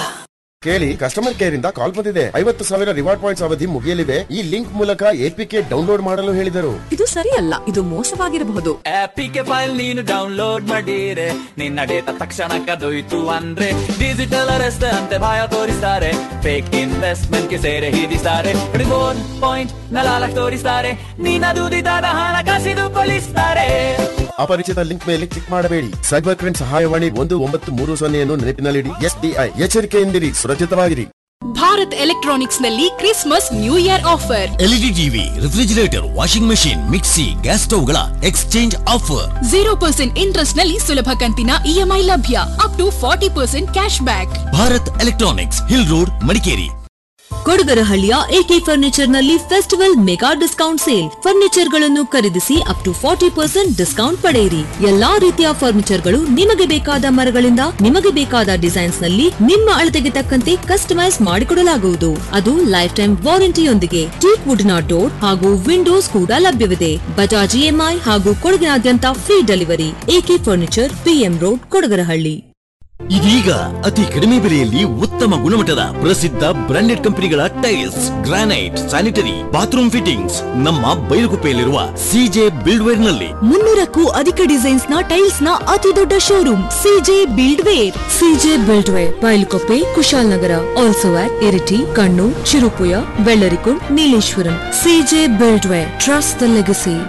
ಕೇಳಿ ಕಸ್ಟಮರ್ ಕೇರ್ ಇಂದ ಕಾಲ್ ಬಂದಿದೆ ಐವತ್ತು ಸಾವಿರ ರಿವಾರ್ಡ್ ಪಾಯಿಂಟ್ಸ್ ಅವಧಿ ಮುಗಿಯಲಿವೆ ಈ ಲಿಂಕ್ ಮೂಲಕ ಎಪಿಕೆ ಡೌನ್ಲೋಡ್ ಮಾಡಲು ಹೇಳಿದರು ಇದು ಸರಿಯಲ್ಲ ಇದು ಮೋಸವಾಗಿರಬಹುದು ಆಪಿಗೆ ಫೈಲ್ ನೀನು ಡೌನ್ಲೋಡ್ ಮಾಡಿರೆ ನಿನ್ನ ಡೇಟಾ ತಕ್ಷಣ ಕದೊಯ್ತು ಅಂದ್ರೆ ಡಿಜಿಟಲ್ ಅರೆಸ್ಟ್ ಅಂತೆ ಭಯ ತೋರಿಸ್ತಾರೆ ಫೇಕ್ ಇನ್ವೆಸ್ಟ್ಮೆಂಟ್ ಗೆ ಸೇರೆ ಹಿಡಿಸ್ತಾರೆ ರಿವೋರ್ಡ್ ಪಾಯಿಂಟ್ ನಲಾಲಕ್ ತೋರಿಸ್ತಾರೆ ನಿನ್ನ ದುಡಿದಾದ ಹಣ ಕಸಿದು ಕೊಲಿಸ್ತಾರೆ ಅಪರಿಚಿತ ಲಿಂಕ್ ಮೇಲೆ ಕ್ಲಿಕ್ ಮಾಡಬೇಡಿ ಸೈಬರ್ ಕ್ರೈಮ್ ಸಹಾಯವಾಣಿ ಒಂದು ಒಂಬತ್ತು ಮೂರು ಸೊನ್ನೆಯನ್ನು ನೆನಪಿನಲ್ಲಿಡಿ ಎಸ್ಬಿಐ ಎಚ್ಚರಿಕೆಯಿಂದಿರಿ ಸುರಕ್ಷಿತವಾಗಿರಿ ಭಾರತ್ ಎಲೆಕ್ಟ್ರಾನಿಕ್ಸ್ ನಲ್ಲಿ Christmas New Year offer LED TV refrigerator washing machine mixie gas ಸ್ಟವ್ಗಳ exchange offer zero percent interest ನಲ್ಲಿ ಸುಲಭ ಕಂತಿನ ಇಎಂಐ ಲಭ್ಯ up to forty percent cash back Bharat electronics hill road Madikeri ಕೊಡಗರಹಳ್ಳಿಯ ಎಕೆ ಫರ್ನಿಚರ್ ನಲ್ಲಿ festival mega discount sale furniture ಗಳನ್ನು ಖರೀದಿಸಿ up to forty percent discount ಪಡೆಯಿರಿ ಎಲ್ಲಾ ರೀತಿಯ ಫರ್ನಿಚರ್ ಗಳು ನಿಮಗೆ ಬೇಕಾದ ಮರಗಳಿಂದ ನಿಮಗೆ ಬೇಕಾದ ಡಿಸೈನ್ಸ್ ನಲ್ಲಿ ನಿಮ್ಮ ಅಳತೆಗೆ ತಕ್ಕಂತೆ ಕಸ್ಟಮೈಸ್ ಮಾಡಿಕೊಡಲಾಗುವುದು ಅದು ಲೈಫ್ ಟೈಮ್ ವಾರಂಟಿಯೊಂದಿಗೆ ಟೀಕ್ ವುಡ್ ನ ಡೋರ್ ಹಾಗೂ ವಿಂಡೋಸ್ ಕೂಡ ಲಭ್ಯವಿದೆ ಬಜಾಜ್ ಇಎಂಐ ಹಾಗೂ ಕೊಡಗಿನಾದ್ಯಂತ free delivery AK furniture PM road Kodagarahalli ಇದೀಗ ಅತಿ ಕಡಿಮೆ ಬೆಲೆಯಲ್ಲಿ ಉತ್ತಮ ಗುಣಮಟ್ಟದ ಪ್ರಸಿದ್ಧ ಬ್ರಾಂಡೆಡ್ ಕಂಪನಿಗಳ tiles granite sanitary bathroom fittings ನಮ್ಮ ಬೈಲುಗುಪ್ಪೆಯಲ್ಲಿರುವ ಸಿಜೆ ಬಿಲ್ಡ್ವೇರ್ ನಲ್ಲಿ ಮುನ್ನೂರಕ್ಕೂ ಅಧಿಕ ಡಿಸೈನ್ಸ್ ನ ಟೈಲ್ಸ್ ನ ಅತಿ ದೊಡ್ಡ showroom CJ buildware CJ buildware Bailukoppe Kushalnagar also at Iritty Kannur Cherupuzha Bellarikund Nileshwaram CJ buildware trust the legacy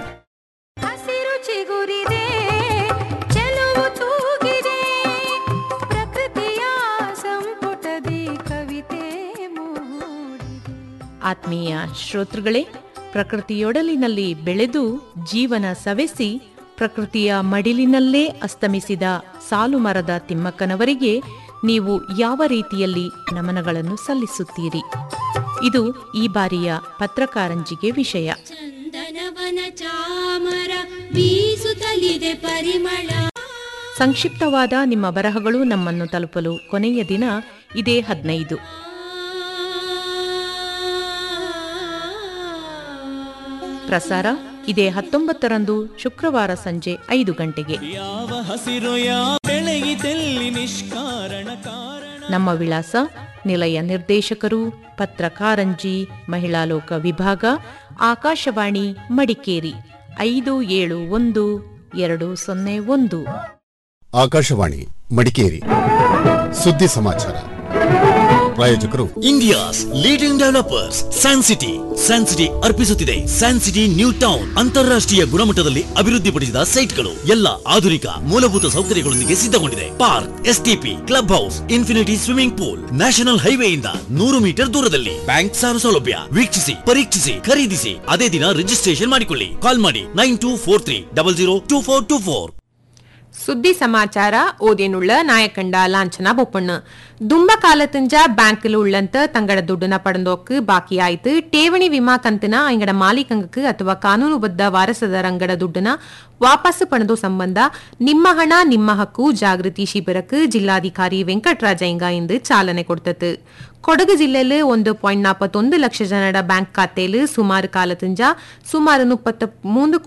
ಆತ್ಮೀಯ ಶ್ರೋತೃಗಳೇ ಪ್ರಕೃತಿಯೊಡಲಿನಲ್ಲಿ ಬೆಳೆದು ಜೀವನ ಸವೆಸಿ ಪ್ರಕೃತಿಯ ಮಡಿಲಿನಲ್ಲೇ ಅಸ್ತಮಿಸಿದ ಸಾಲು ಮರದ ತಿಮ್ಮಕ್ಕನವರಿಗೆ ನೀವು ಯಾವ ರೀತಿಯಲ್ಲಿ ನಮನಗಳನ್ನು ಸಲ್ಲಿಸುತ್ತೀರಿ ಇದು ಈ ಬಾರಿಯ ಪತ್ರಕಾರಂಜಿಗೆ ವಿಷಯ ಚಂದನವನ ಚಾಮರ ಬೀಸುತ್ತಲಿದೆ ಪರಿಮಳ ಸಂಕ್ಷಿಪ್ತವಾದ ನಿಮ್ಮ ಬರಹಗಳು ನಮ್ಮನ್ನು ತಲುಪಲು ಕೊನೆಯ ದಿನ ಇದೇ ಹದಿನೈದು ಪ್ರಸಾರ ಇದೇ ಹತ್ತೊಂಬತ್ತರಂದು ಶುಕ್ರವಾರ ಸಂಜೆ ಐದು ಗಂಟೆಗೆ ಯಾವ ಹಸಿರು ಯಾವ ಬೆಳಗಿತೆಲ್ಲಿ ನಿಷ್ಕಾರಣ ಕಾರಣ ನಮ್ಮ ವಿಳಾಸ ನಿಲಯ ನಿರ್ದೇಶಕರು ಪತ್ರಕಾರಂಜಿ ಮಹಿಳಾ ಲೋಕ ವಿಭಾಗ ಆಕಾಶವಾಣಿ ಮಡಿಕೇರಿ ಐದು ಏಳು ಒಂದು ಎರಡು ಸೊನ್ನೆ ಒಂದು ಆಕಾಶವಾಣಿ ಮಡಿಕೇರಿ ಸುದ್ದಿ ಸಮಾಚಾರ ಪ್ರಾಯೋಜಕರು India's leading developers San City San City ಅರ್ಪಿಸುತ್ತಿದೆ ಸ್ಯಾನ್ ಸಿಟಿ ನ್ಯೂ ಟೌನ್ ಅಂತಾರಾಷ್ಟ್ರೀಯ ಗುಣಮಟ್ಟದಲ್ಲಿ ಅಭಿವೃದ್ಧಿಪಡಿಸಿದ ಸೈಟ್ಗಳು ಎಲ್ಲ ಆಧುನಿಕ ಮೂಲಭೂತ ಸೌಕರ್ಯಗಳೊಂದಿಗೆ ಸಿದ್ಧಗೊಂಡಿದೆ park STP club house infinity swimming pool national ಹೈವೇಯಿಂದ ನೂರು ಮೀಟರ್ ದೂರದಲ್ಲಿ ಬ್ಯಾಂಕ್ ಸಾಲ ಸೌಲಭ್ಯ ವೀಕ್ಷಿಸಿ ಪರೀಕ್ಷಿಸಿ ಖರೀದಿಸಿ ಅದೇ ದಿನ ರಿಜಿಸ್ಟ್ರೇಷನ್ ಮಾಡಿಕೊಳ್ಳಿ ಕಾಲ್ ಮಾಡಿ nine two four three double zero two four two four ಸುದ್ದಿ ಸಮಾಚಾರ ಓದೇನುಳ್ಳ ನಾಯಕಂಡ ಲಾಂಛನ ಬೊಪ್ಪಣ್ಣ ದುಂಬ ಕಾಲತಂಜ ಬ್ಯಾಂಕ್ல உள்ளಂತ ತಂಗಡ ದುಡ್ಡನ ಪಡೆದೋಕ್ ಬಾಕಿ ಆಯ್ತು ಠೇವಣಿ ವಿಮಾ ಕಂತನ ಅಂಗಡ ಮಾಲೀಕಂಗಕ್ಕೆ ಅಥವಾ ಕಾನೂನುಬದ್ಧ ವಾರಸದಾರಂಗಡ ದುಡ್ಡನ ವಾಪಸ್ ಪಡೆದೋ ಸಂಬಂಧ ನಿಮ್ಮ ಹಣ ನಿಮ್ಮ ಹಕ್ಕು ಜಾಗೃತಿ ಶಿಬಿರಕ್ಕೆ ಜಿಲ್ಲಾಧಿಕಾರಿ ವೆಂಕಟರಾಜ ಇಂಗ ಇಂದು ಚಾಲನೆ ಕೊಡ್ತತ್ತು ಕೊಡಗು ಜಿಲ್ಲೆಯಲ್ಲಿ ಒಂದು ಪಾಯಿಂಟ್ ನಾற்பತ್ತೊಂದು ಲಕ್ಷ ಜನರ ಬ್ಯಾಂಕ್ ಖಾತೆಯಲ್ಲಿ ಸುಮಾರು ಕಾಲತಂಜ ಸುಮಾರು ಮುಪ್ಪತ್ತ ಮೂರು